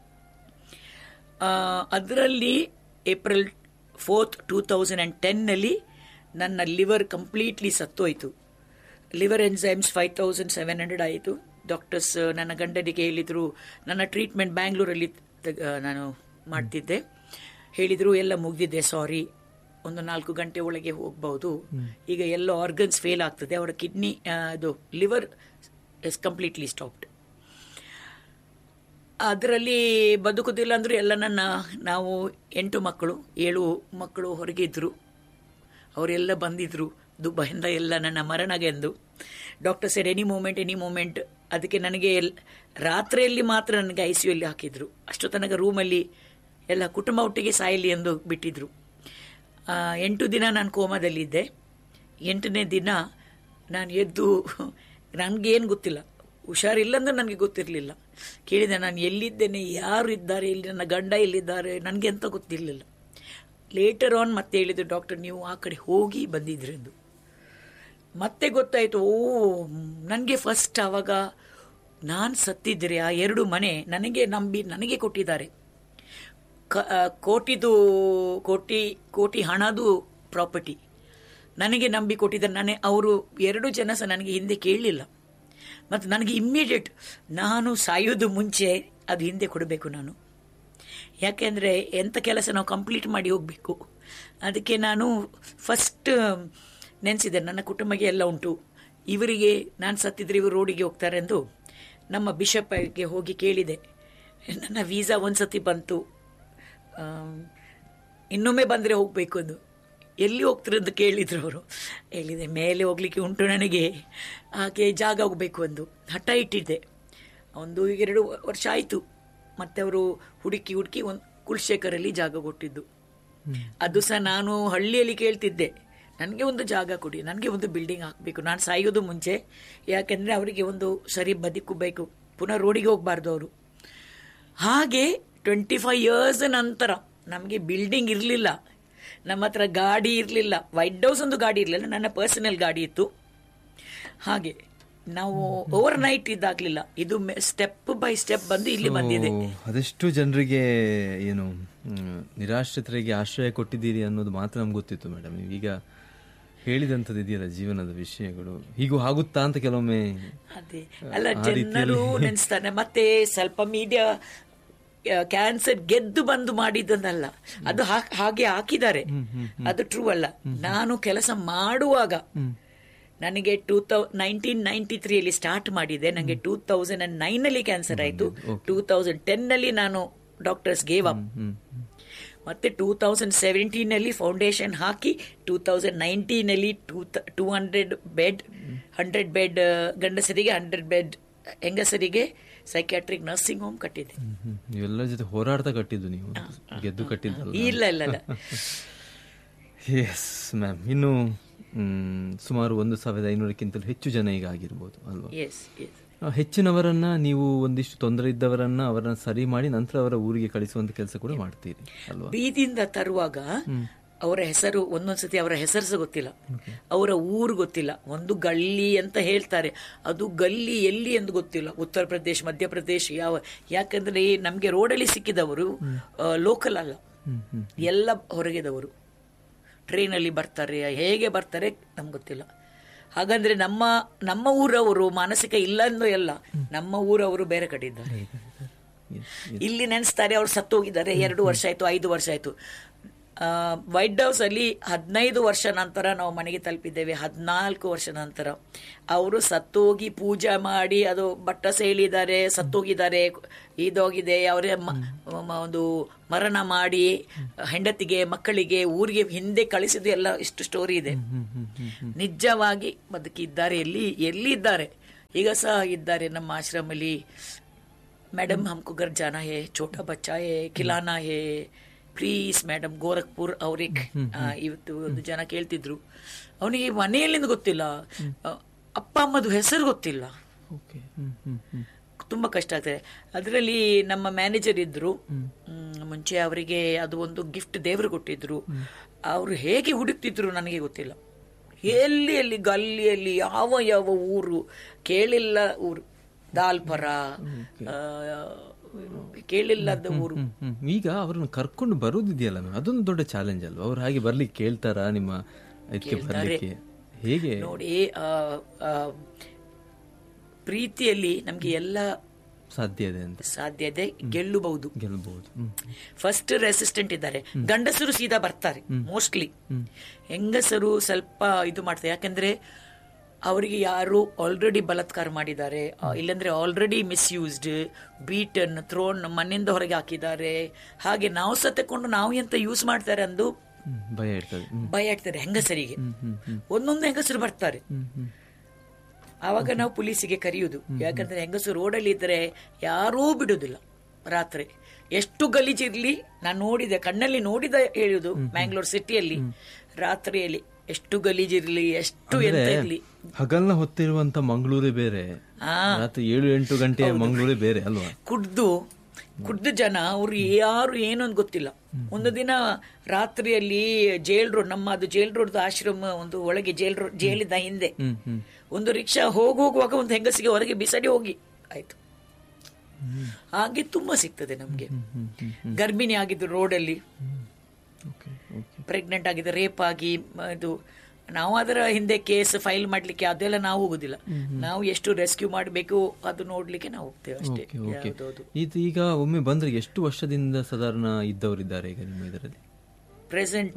ಅದರಲ್ಲಿ April fourth two thousand and ಟೆನ್ನಲ್ಲಿ ನನ್ನ ಲಿವರ್ ಕಂಪ್ಲೀಟ್ಲಿ ಸತ್ತೋಯ್ತು liver enzymes five thousand seven hundred ಆಯಿತು ಡಾಕ್ಟರ್ಸ್ ನನ್ನ ಗಂಡನಿಗೆ ಹೇಳಿದರು ನನ್ನ ಟ್ರೀಟ್ಮೆಂಟ್ ಬ್ಯಾಂಗ್ಳೂರಲ್ಲಿ ತಗ- ನಾನು ಮಾಡ್ತಿದ್ದೆ ಹೇಳಿದರು ಎಲ್ಲ ಮುಗ್ದಿದೆ ಸಾರಿ ಒಂದು ನಾಲ್ಕು ಗಂಟೆ ಒಳಗೆ ಹೋಗ್ಬಹುದು ಈಗ ಎಲ್ಲ ಆರ್ಗನ್ಸ್ ಫೇಲ್ ಆಗ್ತದೆ ಅವರ ಕಿಡ್ನಿ ಇದು ಲಿವರ್ ಇಸ್ ಕಂಪ್ಲೀಟ್ಲಿ ಸ್ಟಾಪ್ಡ್ ಅದರಲ್ಲಿ ಬದುಕುದಿಲ್ಲ ಅಂದ್ರೂ ಎಲ್ಲ ನನ್ನ ನಾವು ಎಂಟು ಮಕ್ಕಳು ಏಳು ಮಕ್ಕಳು ಹೊರಗಿದ್ರು ಅವರೆಲ್ಲ ಬಂದಿದ್ರು ದುಬೈಯಿಂದ ಎಲ್ಲ ನನ್ನ ಮರಣಗೆಂದು doctor sir any moment any moment ಅದಕ್ಕೆ ನನಗೆ ಎಲ್- ರಾತ್ರಿಯಲ್ಲಿ ಮಾತ್ರ ನನಗೆ ಐ ಸಿ ಯಲ್ಲಿ ಹಾಕಿದ್ರು ಅಷ್ಟು ತನಕ ರೂಮಲ್ಲಿ ಎಲ್ಲ ಕುಟುಂಬ ಒಟ್ಟಿಗೆ ಸಾಯಲಿ ಎಂದು ಬಿಟ್ಟಿದ್ರು ಆ, ಎಂಟು ದಿನ ನಾನು ಕೋಮಾದಲ್ಲಿದ್ದೆ ಎಂಟನೇ ದಿನ ನಾನು ಎದ್ದು ನನಗೇನು ಗೊತ್ತಿಲ್ಲ ಹುಷಾರಿಲ್ಲಂದ್ರೆ ನನಗೆ ಗೊತ್ತಿರಲಿಲ್ಲ ಕೇಳಿದೆ ನಾನು ಎಲ್ಲಿದ್ದೇನೆ ಯಾರು ಇದ್ದಾರೆ ಇಲ್ಲಿ ನನ್ನ ಗಂಡ ಎಲ್ಲಿದ್ದಾರೆ ನನಗೆ ಎಂತ ಗೊತ್ತಿರಲಿಲ್ಲ ಲೇಟರ್ ಆನ್ ಮತ್ತೆ ಹೇಳಿದ್ರು ಡಾಕ್ಟರ್ ನೀವು ಆ ಕಡೆ ಹೋಗಿ ಬಂದಿದ್ರೆಂದು ಮತ್ತೆ ಗೊತ್ತಾಯ್ತು ಓ ನನಗೆ ಫಸ್ಟ್ ಆವಾಗ ನಾನು ಸತ್ತಿದ್ರೆ ಆ ಎರಡು ಮನೆ ನನಗೆ ನಂಬಿ ನನಗೆ ಕೊಟ್ಟಿದ್ದಾರೆ ಕ- ಆ, ಕೋಟಿದು ಕೋಟಿ ಕೋಟಿ ಹಣದು ಪ್ರಾಪರ್ಟಿ ನನಗೆ ನಂಬಿ ಕೊಟ್ಟಿದ್ದಾರೆ ನಾನೇ ಅವರು ಎರಡು ಜನ ಸಹ ನನಗೆ ಹಿಂದೆ ಕೇಳಲಿಲ್ಲ ಮತ್ತು ನನಗೆ ಇಮ್ಮಿಡಿಯೇಟ್ ನಾನು ಸಾಯೋದು ಮುಂಚೆ ಅದು ಹಿಂದೆ ಕೊಡಬೇಕು ನಾನು ಯಾಕೆಂದರೆ ಎಂಥ ಕೆಲಸ ನಾವು ಕಂಪ್ಲೀಟ್ ಮಾಡಿ ಹೋಗಬೇಕು ಅದಕ್ಕೆ ನಾನು ಫಸ್ಟ್ ನೆನೆಸಿದೆ ನನ್ನ ಕುಟುಂಬಕ್ಕೆ ಎಲ್ಲ ಉಂಟು ಇವರಿಗೆ ನಾನು ಸತ್ತಿದ್ರೆ ಇವರು ರೋಡಿಗೆ ಹೋಗ್ತಾರೆ ಎಂದು ನಮ್ಮ ಬಿಷಪ್ಗೆ ಹೋಗಿ ಕೇಳಿದೆ ನನ್ನ ವೀಸಾ ಒಂದ್ಸತಿ ಬಂತು ಆಮ್, ಇನ್ನೊಮ್ಮೆ ಬಂದರೆ ಹೋಗಬೇಕು ಎಂದು ಎಲ್ಲಿ ಹೋಗ್ತೀರಿ ಅಂತ ಕೇಳಿದ್ರು ಅವರು ಹೇಳಿದೆ ಮೇಲೆ ಹೋಗ್ಲಿಕ್ಕೆ ಉಂಟು ನನಗೆ ಹಾಗೆ ಜಾಗ ಹೋಗಬೇಕು ಎಂದು ಹಠ ಇಟ್ಟಿದ್ದೆ ಒಂದು ಎರಡು ವರ್ಷ ಆಯಿತು ಮತ್ತೆ ಅವರು ಹುಡುಕಿ ಹುಡುಕಿ ಒಂದು ಕುಲಶೇಖರಲ್ಲಿ ಜಾಗ ಕೊಟ್ಟಿದ್ದು ಅದು ಸಹ ನಾನು ಹಳ್ಳಿಯಲ್ಲಿ ಕೇಳ್ತಿದ್ದೆ ನನಗೆ ಒಂದು ಜಾಗ ಕೊಡಿ ನನಗೆ ಒಂದು ಬಿಲ್ಡಿಂಗ್ ಹಾಕಬೇಕು ನಾನು ಸಾಯೋದು ಮುಂಚೆ ಯಾಕೆಂದರೆ ಅವರಿಗೆ ಒಂದು ಸರಿ ಬದುಕಬೇಕು ಪುನಃ ರೋಡಿಗೆ ಹೋಗಬಾರ್ದು ಅವರು ಹಾಗೆ ಟ್ವೆಂಟಿ ಫೈವ್ ಇಯರ್ಸ್ ನಂತರ ನಮಗೆ ಬಿಲ್ಡಿಂಗ್ ಇರಲಿಲ್ಲ ನಮ್ಮ ಹತ್ರ ಗಾಡಿ ಇರಲಿಲ್ಲ ವೈಟ್ ಹೌಸ್ ಒಂದು ಗಾಡಿ ಇರಲಿಲ್ಲ ನನ್ನ ಪರ್ಸನಲ್ ಗಾಡಿ ಇತ್ತು ಹಾಗೆ ನಾವು ಓವರ್ ನೈಟ್ ಇದಾಗ್ಲಿಲ್ಲ ಇದು ಸ್ಟೆಪ್ ಬೈ ಸ್ಟೆಪ್ ಬಂದು ಇಲ್ಲಿ ಬಂದಿದೆ ಓ, ಅದೆಷ್ಟು ಜನರಿಗೆ ಏನು ಮ್, ನಿರಾಶ್ರಿತರಿಗೆ ಆಶ್ರಯ ಕೊಟ್ಟಿದ್ದೀರಿ ಅನ್ನೋದು ಮಾತ್ರ ನಮ್ಗೆ ಗೊತ್ತಿತ್ತು ಮೇಡಮ್ ಈಗ ಹೇಳಿದಂಥದ್ದು ಇದೆಯಲ್ಲ ಜೀವನದ ವಿಷಯಗಳು ಹೀಗೂ ಆಗುತ್ತಾ ಅಂತ ಕೆಲವೊಮ್ಮೆ ಅದೇ ಅಲ್ಲ ಜನರು ನೆನೆಸ್ತಾರೆ ಮತ್ತೆ ಸ್ವಲ್ಪ ಮೀಡಿಯಾ ಕ್ಯಾನ್ಸರ್ ಗೆದ್ದು ಬಂದು ಮಾಡಿದ್ದನ್ನಲ್ಲ ಅದು ಹಾ- ಹಾಗೆ ಹಾಕಿದ್ದಾರೆ ಅದು ಟ್ರೂ ಅಲ್ಲ ನಾನು ಕೆಲಸ ಮಾಡುವಾಗ ನನಗೆ ಟೂ ತೌ ನೈನ್ಟೀನ್ ನೈನ್ಟಿ ತ್ರೀಯಲ್ಲಿ ಸ್ಟಾರ್ಟ್ ಮಾಡಿದೆ ನನಗೆ ಟೂ ತೌಸಂಡ್ ಅಂಡ್ ನೈನ್ ಅಲ್ಲಿ ಕ್ಯಾನ್ಸರ್ ಆಯಿತು ಟೂ ತೌಸಂಡ್ ಟೆನ್ ಅಲ್ಲಿ ನಾನು ಡಾಕ್ಟರ್ಸ್ ಗೇವ್ ಅಪ್ ಹ್ಮ್ ಮತ್ತೆ ಟೂ ತೌಸಂಡ್ ಸೆವೆಂಟೀನ್ ಅಲ್ಲಿ ಫೌಂಡೇಶನ್ ಹಾಕಿ ಟೂ ತೌಸಂಡ್ ನೈನ್ಟೀನ್ ಅಲ್ಲಿ two two hundred bed hundred bed ಗಂಡಸರಿಗೆ ಹಂಡ್ರೆಡ್ ಬೆಡ್ ಹೆಂಗಸರಿಗೆ ಸೈಕ್ಯಾಟ್ರಿಕ್ ನರ್ಸಿಂಗ್ ಹೋಮ್ ಕಟ್ಟಿದೆ ಹ್ಮ್, ಹ್ಮ್. ನೀವೆಲ್ಲರ ಜೊತೆ ಹೋರಾಡ್ತಾ ಕಟ್ಟಿದ್ದು ನೀವು ಗೆದ್ದು ಕಟ್ಟಿದ್ದಲ್ಲ ಇಲ್ಲ ಇಲ್ಲ ಇಲ್ಲ ಎಸ್ ಮ್ಯಾಮ್ ಇನ್ನು ಮ್, ಸುಮಾರು ಒಂದು ಸಾವಿರದ ಐನೂರಕ್ಕಿಂತಲೂ ಹೆಚ್ಚು ಜನ ಈಗ ಆಗಿರ್ಬೋದು ಅಲ್ವಾ ಎಸ್ ಎಸ್ ಆ, ಹೆಚ್ಚಿನವರನ್ನ ನೀವು ಒಂದಿಷ್ಟು ತೊಂದರೆ ಇದ್ದವರನ್ನ ಅವರನ್ನ ಸರಿ ಮಾಡಿ ನಂತರ ಅವರ ಊರಿಗೆ ಕಳಿಸುವಂತ ಕೆಲಸ ಕೂಡ ಮಾಡ್ತೀರಿ ಅಲ್ವಾ ಬೀದಿಯಿಂದ ತರುವಾಗ ಅವರ ಹೆಸರು ಒಂದೊಂದ್ಸತಿ ಅವರ ಹೆಸರು ಸಹ ಗೊತ್ತಿಲ್ಲ ಅವರ ಊರು ಗೊತ್ತಿಲ್ಲ ಒಂದು ಗಲ್ಲಿ ಅಂತ ಹೇಳ್ತಾರೆ ಅದು ಗಲ್ಲಿ ಎಲ್ಲಿ ಎಂದು ಗೊತ್ತಿಲ್ಲ ಉತ್ತರ ಪ್ರದೇಶ್ ಮಧ್ಯಪ್ರದೇಶ್ ಯಾವ ಯಾಕಂದ್ರೆ ನಮ್ಗೆ ರೋಡಲ್ಲಿ ಸಿಕ್ಕಿದವರು ಲೋಕಲ್ ಅಲ್ಲ ಹ್ಮ್ ಹ್ಮ್ ಎಲ್ಲ ಹೊರಗಿದವರು ಟ್ರೈನಲ್ಲಿ ಬರ್ತಾರೆ ಹೇಗೆ ಬರ್ತಾರೆ ನಮ್ಗೆ ಗೊತ್ತಿಲ್ಲ ಹಾಗಂದ್ರೆ ನಮ್ಮ ನಮ್ಮ ಊರವರು ಮಾನಸಿಕ ಇಲ್ಲ ಅಂದು ಎಲ್ಲ ನಮ್ಮ ಊರವರು ಬೇರೆ ಕಡೆ ಇದ್ದಾರೆ Yes. ಇಲ್ಲಿ ನೆನೆಸ್ತಾರೆ ಅವ್ರು ಸತ್ತೋಗಿದ್ದಾರೆ ಎರಡು ವರ್ಷ ಆಯ್ತು ಐದು ವರ್ಷ ಆಯ್ತು ವೈಟ್ ಹೌಸ್ ಅಲ್ಲಿ ಹದಿನೈದು ವರ್ಷ ನಂತರ ನಾವು ಮನೆಗೆ ತಲುಪಿದ್ದೇವೆ ಹದಿನಾಲ್ಕು ವರ್ಷ ನಂತರ ಅವರು ಸತ್ತೋಗಿ ಪೂಜೆ ಮಾಡಿ ಅದು ಬಟ್ಟ ಸೇಳಿದ್ದಾರೆ ಸತ್ತೋಗಿದ್ದಾರೆ ಇದೋಗಿದೆ ಅವರೇ ಮ- ಮ- ಒಂದು ಮರಣ ಮಾಡಿ ಹೆಂಡತಿಗೆ ಮಕ್ಕಳಿಗೆ ಊರಿಗೆ ಹಿಂದೆ ಕಳಿಸಿದ್ದು ಎಲ್ಲ ಇಷ್ಟು ಸ್ಟೋರಿ ಇದೆ ಹ್ಮ್ ಹ್ಮ್ ಹ್ಮ್ ಹ್ಮ್ ನಿಜವಾಗಿ ಬದುಕಿದ್ದಾರೆ ಎಲ್ಲಿ ಎಲ್ಲಿ ಇದ್ದಾರೆ ಈಗ ಸಹ ಇದ್ದಾರೆ ನಮ್ಮ ಆಶ್ರಮಲ್ಲಿ मैडम हमको घर जाना है छोटा बच्चा है खिलाना है ಪ್ಲೀಸ್ ಮೇಡಮ್ ಗೋರಖ್ಪುರ್ ಅವ್ರಿಗೆ ಇವತ್ತು ಒಂದು ಜನ ಕೇಳ್ತಿದ್ರು ಅವನಿಗೆ ಮನೆಯಲ್ಲಿಂದ ಗೊತ್ತಿಲ್ಲ ಆ, ಅಪ್ಪ ಅಮ್ಮದು ಹೆಸರು ಗೊತ್ತಿಲ್ಲ ಓಕೆ ಹ್ಮ್ ಹ್ಮ್ ಹ್ಮ್ ತುಂಬಾ ಕಷ್ಟ ಆಗ್ತದೆ ಅದರಲ್ಲಿ ನಮ್ಮ ಮ್ಯಾನೇಜರ್ ಇದ್ರು ಮ್, ಮುಂಚೆ ಅವರಿಗೆ ಅದು ಒಂದು ಗಿಫ್ಟ್ ದೇವರು ಕೊಟ್ಟಿದ್ರು ಅವರು ಹೇಗೆ ಹುಡುಕ್ತಿದ್ರು ನನಗೆ ಗೊತ್ತಿಲ್ಲ ಎಲ್ಲಿ ಎಲ್ಲಿ ಗಲ್ಲಿಯಲ್ಲಿ ಯಾವ ಯಾವ ಊರು ಕೇಳಿಲ್ಲ ಊರು ದಾಲ್ಪರ ಆ, ಕೇಳಿಲ್ಲದ ಊರು ಹ್ಮ್, ಹ್ಮ್. ಈಗ ಅವ್ರನ್ನ ಕರ್ಕೊಂಡು ಬರೋದಿದೆಯಲ್ಲ ಮ್ಯಾಮ್ ಅದೊಂದು ದೊಡ್ಡ ಚಾಲೆಂಜ್ ಅಲ್ವಾ ಅವ್ರು ಹಾಗೆ ಬರ್ಲಿಕ್ಕೆ ಕೇಳ್ತಾರಾ ನಿಮ್ಮ ಇದಕ್ಕೆ ಬರ್ಲಿಕ್ಕೆ ಹೇಗೆ ನೋಡಿ ಆ, ಆ, ಪ್ರೀತಿಯಲ್ಲಿ ನಮ್ಗೆ ಎಲ್ಲ ಸಾಧ್ಯ ಇದೆ ಅಂತ ಸಾಧ್ಯ ಇದೆ ಗೆಲ್ಲಬಹುದು ಗೆಲ್ಬಹುದು ಹ್ಮ್ ಫಸ್ಟ್ ರೆಸಿಸ್ಟೆಂಟ್ ಇದ್ದಾರೆ ಗಂಡಸರು ಸೀದಾ ಬರ್ತಾರೆ ಮೋಸ್ಟ್ಲಿ ಹೆಂಗಸರು ಸ್ವಲ್ಪ ಇದು ಮಾಡ್ತಾರೆ ಯಾಕಂದ್ರೆ ಅವರಿಗೆ ಯಾರು ಆಲ್ರೆಡಿ ಬಲಾತ್ಕಾರ ಮಾಡಿದ್ದಾರೆ ಆ, ಇಲ್ಲಾಂದ್ರೆ ಆಲ್ರೆಡಿ ಮಿಸ್ಯೂಸ್ಡ್ ಬೀಟನ್ ಥ್ರೋನ್ ಮನೆಯಿಂದ ಹೊರಗೆ ಹಾಕಿದ್ದಾರೆ ಹಾಗೆ ನಾವು ಸಹ ತಕೊಂಡು ನಾವು ಎಂತ ಯೂಸ್ ಮಾಡ್ತಾರೆ ಅಂದು ಹ್ಮ್, ಭಯ ಇರ್ತದೆ ಹ್ಮ್ ಭಯ ಇಡ್ತಾರೆ ಹೆಂಗಸರಿಗೆ ಹ್ಮ್ ಹ್ಮ್ ಹ್ಮ್ ಒಂದೊಂದು ಹೆಂಗಸರು ಬರ್ತಾರೆ ಹ್ಮ್ ಹ್ಮ್ ಆವಾಗ ನಾವು ಪೊಲೀಸಿಗೆ ಕರೆಯುವುದು ಯಾಕಂದ್ರೆ ಹೆಂಗಸರು ರೋಡಲ್ಲಿ ಇದ್ರೆ ಯಾರೂ ಬಿಡುದಿಲ್ಲ ರಾತ್ರಿ ಎಷ್ಟು ಗಲೀಜಿರ್ಲಿ ನಾನು ನೋಡಿದೆ ಕಣ್ಣಲ್ಲಿ ನೋಡಿದ ಹೇಳುದು ಮ್ಯಾಂಗ್ಳೂರ್ ಸಿಟಿಯಲ್ಲಿ ರಾತ್ರಿಯಲ್ಲಿ ಎಷ್ಟು ಗಲೀಜಿರ್ಲಿ ಎಷ್ಟು ಎಂತ ಇರ್ಲಿ ಹಗಲ್ನ ಹೊತ್ತಿರುವಂತ ಮಂಗಳೂರೇ ಬೇರೆ ಆ ರಾತ್ರಿ ಏಳು ಎಂಟು ಗಂಟೆಯ ಮಂಗಳೂರೇ ಬೇರೆ ಅಲ್ವಾ ಕುಡ್ದು ಕುಡ್ದು ಜನ ಅವ್ರು ಯಾರು ಏನು ಅಂತ ಗೊತ್ತಿಲ್ಲ ಒಂದು ದಿನ ರಾತ್ರಿಯಲ್ಲಿ ಜೈಲ್ ರೋಡ್ ನಮ್ಮ ಅದು ಜೈಲ್ ರೋಡ್ ಆಶ್ರಮ ಒಂದು ಒಳಗೆ ಜೈಲ್ ರೋಡ್ ಜೈಲಿದ ಹಿಂದೆ ಹ್ಮ್ ಹ್ಮ್ ಒಂದು ರಿಕ್ಷಾ ಹೋಗಿ ಹೋಗುವಾಗ ಒಂದು ಹೆಂಗಸಿಗೆ ಹೊರಗೆ ಬಿಸಾಡಿ ಹೋಗಿ ಆಯ್ತು ಹಾಗೆ ತುಂಬಾ ಸಿಗ್ತದೆ ನಮ್ಗೆ ಗರ್ಭಿಣಿ ಆಗಿದ್ದು ರೋಡಲ್ಲಿ ಓಕೆ ಓಕೆ ಪ್ರೆಗ್ನೆಂಟ್ ಆಗಿದೆ ರೇಪ್ ಆಗಿ ಮ- ಇದು ನಾವು ಅದರ ಹಿಂದೆ ಕೇಸ್ ಫೈಲ್ ಮಾಡ್ಲಿಕ್ಕೆ ಅದೆಲ್ಲ ನಾವು ಹೋಗುದಿಲ್ಲ ನಾವು ಎಷ್ಟು ರೆಸ್ಕ್ಯೂ ಮಾಡಬೇಕು ಅದು ನೋಡ್ಲಿಕ್ಕೆ ನಾವು ಹೋಗ್ತೇವೆ ಅಷ್ಟೇ ಓಕೆ ಓಕೆ ಯಾವ್ದೌದು ಇದು ಈಗ ಒಮ್ಮೆ ಬಂದ್ರೆ ಎಷ್ಟು ವರ್ಷದಿಂದ ಸಾಧಾರಣ ಇದ್ದವರಿದ್ದಾರೆ ಈಗ ನಿಮ್ಮ ಇದರಲ್ಲಿ ಪ್ರೆಸೆಂಟ್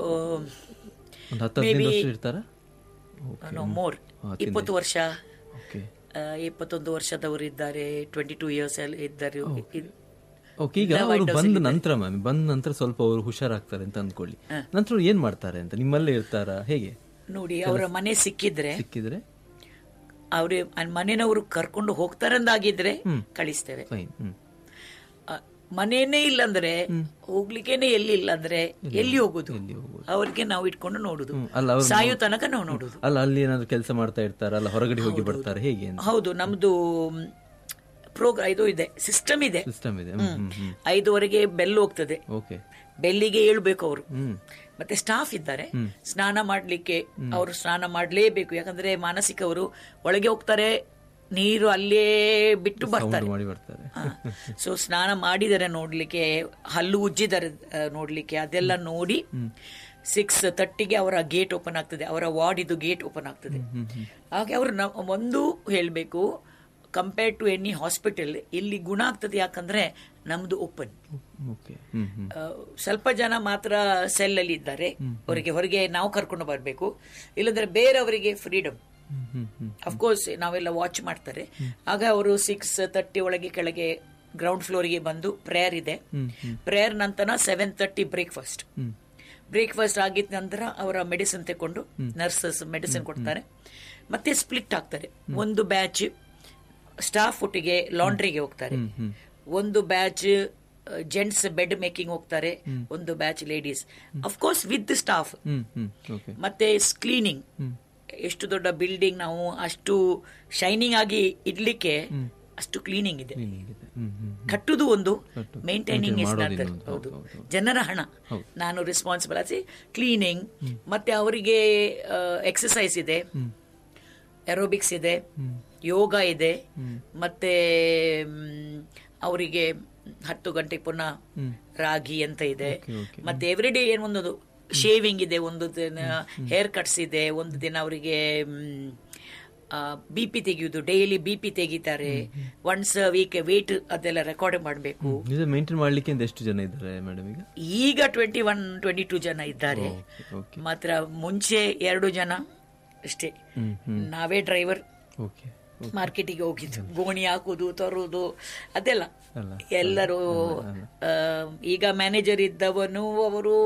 ಒಂದು ಹತ್ತು ಹದಿನೈದು ವರ್ಷ ಇರ್ತಾರ ಮೋರ್ ಇಪ್ಪತ್ತು ವರ್ಷ ಓಕೆ ಆ, ಇಪ್ಪತ್ತೊಂದು ವರ್ಷದವರು ಇದ್ದಾರೆ ಟ್ವೆಂಟಿ ಟೂ ಇಯರ್ಸ್ ಅಲ್ಲಿ ಇದ್ದಾರೆ ಇದ್- ಓಕೆ ಈಗ ಅವರು ಬಂದ ನಂತರ ಮ್ಯಾಮ್ ಬಂದ ನಂತರ ಸ್ವಲ್ಪ ಅವರು ಹುಷಾರಾಗ್ತಾರೆ ಅಂತ ಅಂದ್ಕೊಳ್ಳಿ ನಂತರ ಅವ್ರು ಏನ್ ಮಾಡ್ತಾರೆ ಅಂತ ನಿಮ್ಮಲ್ಲೇ ಇರ್ತಾರಾ ಹೇಗೆ ನೋಡಿ ಅವರ ಮನೆ ಸಿಕ್ಕಿದ್ರೆ ಸಿಕ್ಕಿದ್ರೆ ಅವ್ರ ಮನೆಯವರು ಕರ್ಕೊಂಡು ಹೋಗ್ತಾರಂದಾಗಿದ್ರೆ ಕಳಿಸ್ತೇವೆ ಫೈನ್ ಹ್ಮ್ ಆ, ಮನೇನೇ ಇಲ್ಲಂದ್ರೆ ಹೋಗ್ಲಿಕ್ಕೇನೆ ಎಲ್ಲಿ ಇಲ್ಲಂದ್ರೆ ಎಲ್ಲಿ ಹೋಗುದು ಎಲ್ಲಿ ಹೋಗೋದು ಅವ್ರಿಗೆ ನಾವು ಇಟ್ಕೊಂಡು ನೋಡುದು ಹ್ಮ್. ಅಲ್ಲ ಅವ್ರು ಸಾಯೋ ತನಕ ನಾವು ನೋಡುದು ಅಲ್ಲ ಅಲ್ಲಿ ಏನಾದ್ರು ಕೆಲಸ ಮಾಡ್ತಾ ಇರ್ತಾರ ಅಲ್ಲ ಹೊರಗಡೆ ಹೋಗಿ ಬರ್ತಾರೆ ಹೇಗೆ ಅಂತ ಹೌದು ನಮ್ದು ಪ್ರೋಗ್ರಾಮ್ ಇದು ಇದೆ ಸಿಸ್ಟಮ್ ಇದೆ ಸಿಸ್ಟಮ್ ಇದೆ ಹ್ಮ್ ಹ್ಮ್ ಹ್ಮ್ ಐದುವರೆಗೆ ಬೆಲ್ ಹೋಗ್ತದೆ ಓಕೆ ಬೆಲ್ಲಿಗೆ ಹೇಳ್ಬೇಕು ಅವರು ಹ್ಮ್ ಮತ್ತೆ ಸ್ಟಾಫ್ ಇದ್ದಾರೆ ಸ್ನಾನ ಮಾಡ್ಲಿಕ್ಕೆ ಅವರು ಸ್ನಾನ ಮಾಡ್ಲೇಬೇಕು ಯಾಕಂದ್ರೆ ಮಾನಸಿಕ ಅವರು ಒಳಗೆ ಹೋಗ್ತಾರೆ ನೀರು ಅಲ್ಲೇ ಬಿಟ್ಟು ಬರ್ತಾರೆ ಸೌಂಡ್ ಮಾಡಿ ಬರ್ತಾರೆ ಸೊ ಸ್ನಾನ ಮಾಡಿದರೆ ನೋಡ್ಲಿಕ್ಕೆ ಹಲ್ಲು ಉಜ್ಜಿದ್ದಾರೆ ಆ, ನೋಡ್ಲಿಕ್ಕೆ ಅದೆಲ್ಲ ನೋಡಿ ಸಿಕ್ಸ್ ತರ್ಟಿಗೆ ಅವರ ಗೇಟ್ ಓಪನ್ ಆಗ್ತದೆ ಅವರ ವಾರ್ಡ್ ಇದು ಗೇಟ್ ಓಪನ್ ಆಗ್ತದೆ ಹಾಗೆ ಅವರು ನ- ಒಂದು ಹೇಳಬೇಕು ಕಂಪೇರ್ ಟು ಎನಿ ಹಾಸ್ಪಿಟಲ್ ಇಲ್ಲಿ ಗುಣ ಆಗ್ತದೆ ಯಾಕಂದ್ರೆ ನಮ್ದು ಓಪನ್ ಓಕೆ ಹ್ಮ್ ಹ್ಮ್ ಸ್ವಲ್ಪ ಜನ ಮಾತ್ರ ಸೆಲ್ ಅಲ್ಲಿ ಇದ್ದಾರೆ ಅವರಿಗೆ ಹೊರಗೆ ನಾವು ಕರ್ಕೊಂಡು ಬರಬೇಕು ಇಲ್ಲಂದ್ರೆ ಬೇರೆಯವರಿಗೆ freedom hmm hmm hmm of course ನಾವೆಲ್ಲ ವಾಚ್ ಮಾಡ್ತಾರೆ ಆಗ ಅವರು ಸಿಕ್ಸ್ ತರ್ಟಿ ಒಳಗೆ ಕೆಳಗೆ ಗ್ರೌಂಡ್ ಫ್ಲೋರಿಗೆ ಬಂದು ಪ್ರೇಯರ್ ಇದೆ ಪ್ರೇಯರ್ ನಂತರ seven thirty breakfast hmm breakfast ಆಗಿದ ನಂತರ ಅವರ ಮೆಡಿಸಿನ್ ತಕೊಂಡು ನರ್ಸಸ್ ಮೆಡಿಸಿನ್ ಕೊಡ್ತಾರೆ ಮತ್ತೆ ಸ್ಪ್ಲಿಟ್ ಆಗ್ತಾರೆ ಒಂದು ಬ್ಯಾಚ್ ಸ್ಟಾಫ್ ಒಟ್ಟಿಗೆ ಲಾಂಡ್ರಿಗೆ ಹೋಗ್ತಾರೆ ಒಂದು ಬ್ಯಾಚ್ ಜೆಂಟ್ಸ್ ಬೆಡ್ ಮೇಕಿಂಗ್ ಹೋಗ್ತಾರೆ ಒಂದು batch ladies of course with staff hmm hmm okay ಮತ್ತೆ ಕ್ಲೀನಿಂಗ್ ಎಷ್ಟು ದೊಡ್ಡ ಬಿಲ್ಡಿಂಗ್ ನಾವು ಅಷ್ಟು ಶೈನಿಂಗ್ ಆಗಿ ಇಡ್ಲಿಕ್ಕೆ ಅಷ್ಟು ಕ್ಲೀನಿಂಗ್ ಇದೆ ಹ್ಮ್ ಹ್ಮ್ ಹ್ಮ್ ಕಟ್ಟುದು ಒಂದು ಕಟ್ಟು. ಮೇಂಟೈನಿಂಗ್ ಇಸ್ ಮಾಡೋದು ನಾಟ್ ಇನ್ನೊಂದು. ಹೌದು ಹೌದು, ಹೌದು. ಜನರ ಹಣ ಹೌದು. ನಾನು ರೆಸ್ಪಾನ್ಸಿಬಲ್ ಆಸಿ ಕ್ಲೀನಿಂಗ್ ಮತ್ತೆ ಅವರಿಗೆ ಎಕ್ಸಸೈಸ್ ಇದೆ ಎರೋಬಿಕ್ಸ್ ಇದೆ ಯೋಗ ಇದೆ ಮತ್ತೆ ಮ್, ಅವರಿಗೆ ಹತ್ತು ಗಂಟೆಗೆ ಪುನಃ ರಾಗಿ ಅಂತ ಇದೆ Okay, okay. ಮತ್ತೆ ಎವ್ರಿ ಡೇ ಏನೊಂದು ಶೇವಿಂಗ್ ಇದೆ ಒಂದು ದಿನ ಹೇರ್ ಕಟ್ಸ್ ಇದೆ ಒಂದು ದಿನ ಅವರಿಗೆ ಬಿ ಪಿ ತೆಗೆಯುವುದು ಡೈಲಿ ಬಿ ಪಿ ತೆಗಿತಾರೆ ಒನ್ಸ್ ವೀಕ್ ವೇಟ್ ಅದೆಲ್ಲ ರೆಕಾರ್ಡ್ ಮಾಡಬೇಕು ಇದು ಮೇಂಟೈನ್ ಮಾಡ್ಲಿಕ್ಕೆ ಅಂತ ಎಷ್ಟು ಜನ ಇದ್ದಾರೆ ಮೇಡಮ್ ಈಗ ಈಗ ಟ್ವೆಂಟಿ ಒನ್ ಟ್ವೆಂಟಿ ಟೂ ಜನ ಇದ್ದಾರೆ ಓಕೆ ಓಕೆ ಮಾತ್ರ ಮುಂಚೆ ಎರಡು ಜನ ಅಷ್ಟೇ ಹ್ಮ್ ಹ್ಮ್ ನಾವೇ ಡ್ರೈವರ್ ಓಕೆ ಮಾರ್ಕೆಟಿಗೆ ಹೋಗಿದ್ದು ಗೋಣಿ ಹಾಕುದು ತರುವುದು ಅದೆಲ್ಲ ಅಲ್ಲ, ಎಲ್ಲರೂ ಆ, ಈಗ ಮ್ಯಾನೇಜರ್ ಇದ್ದವನು ಅವರು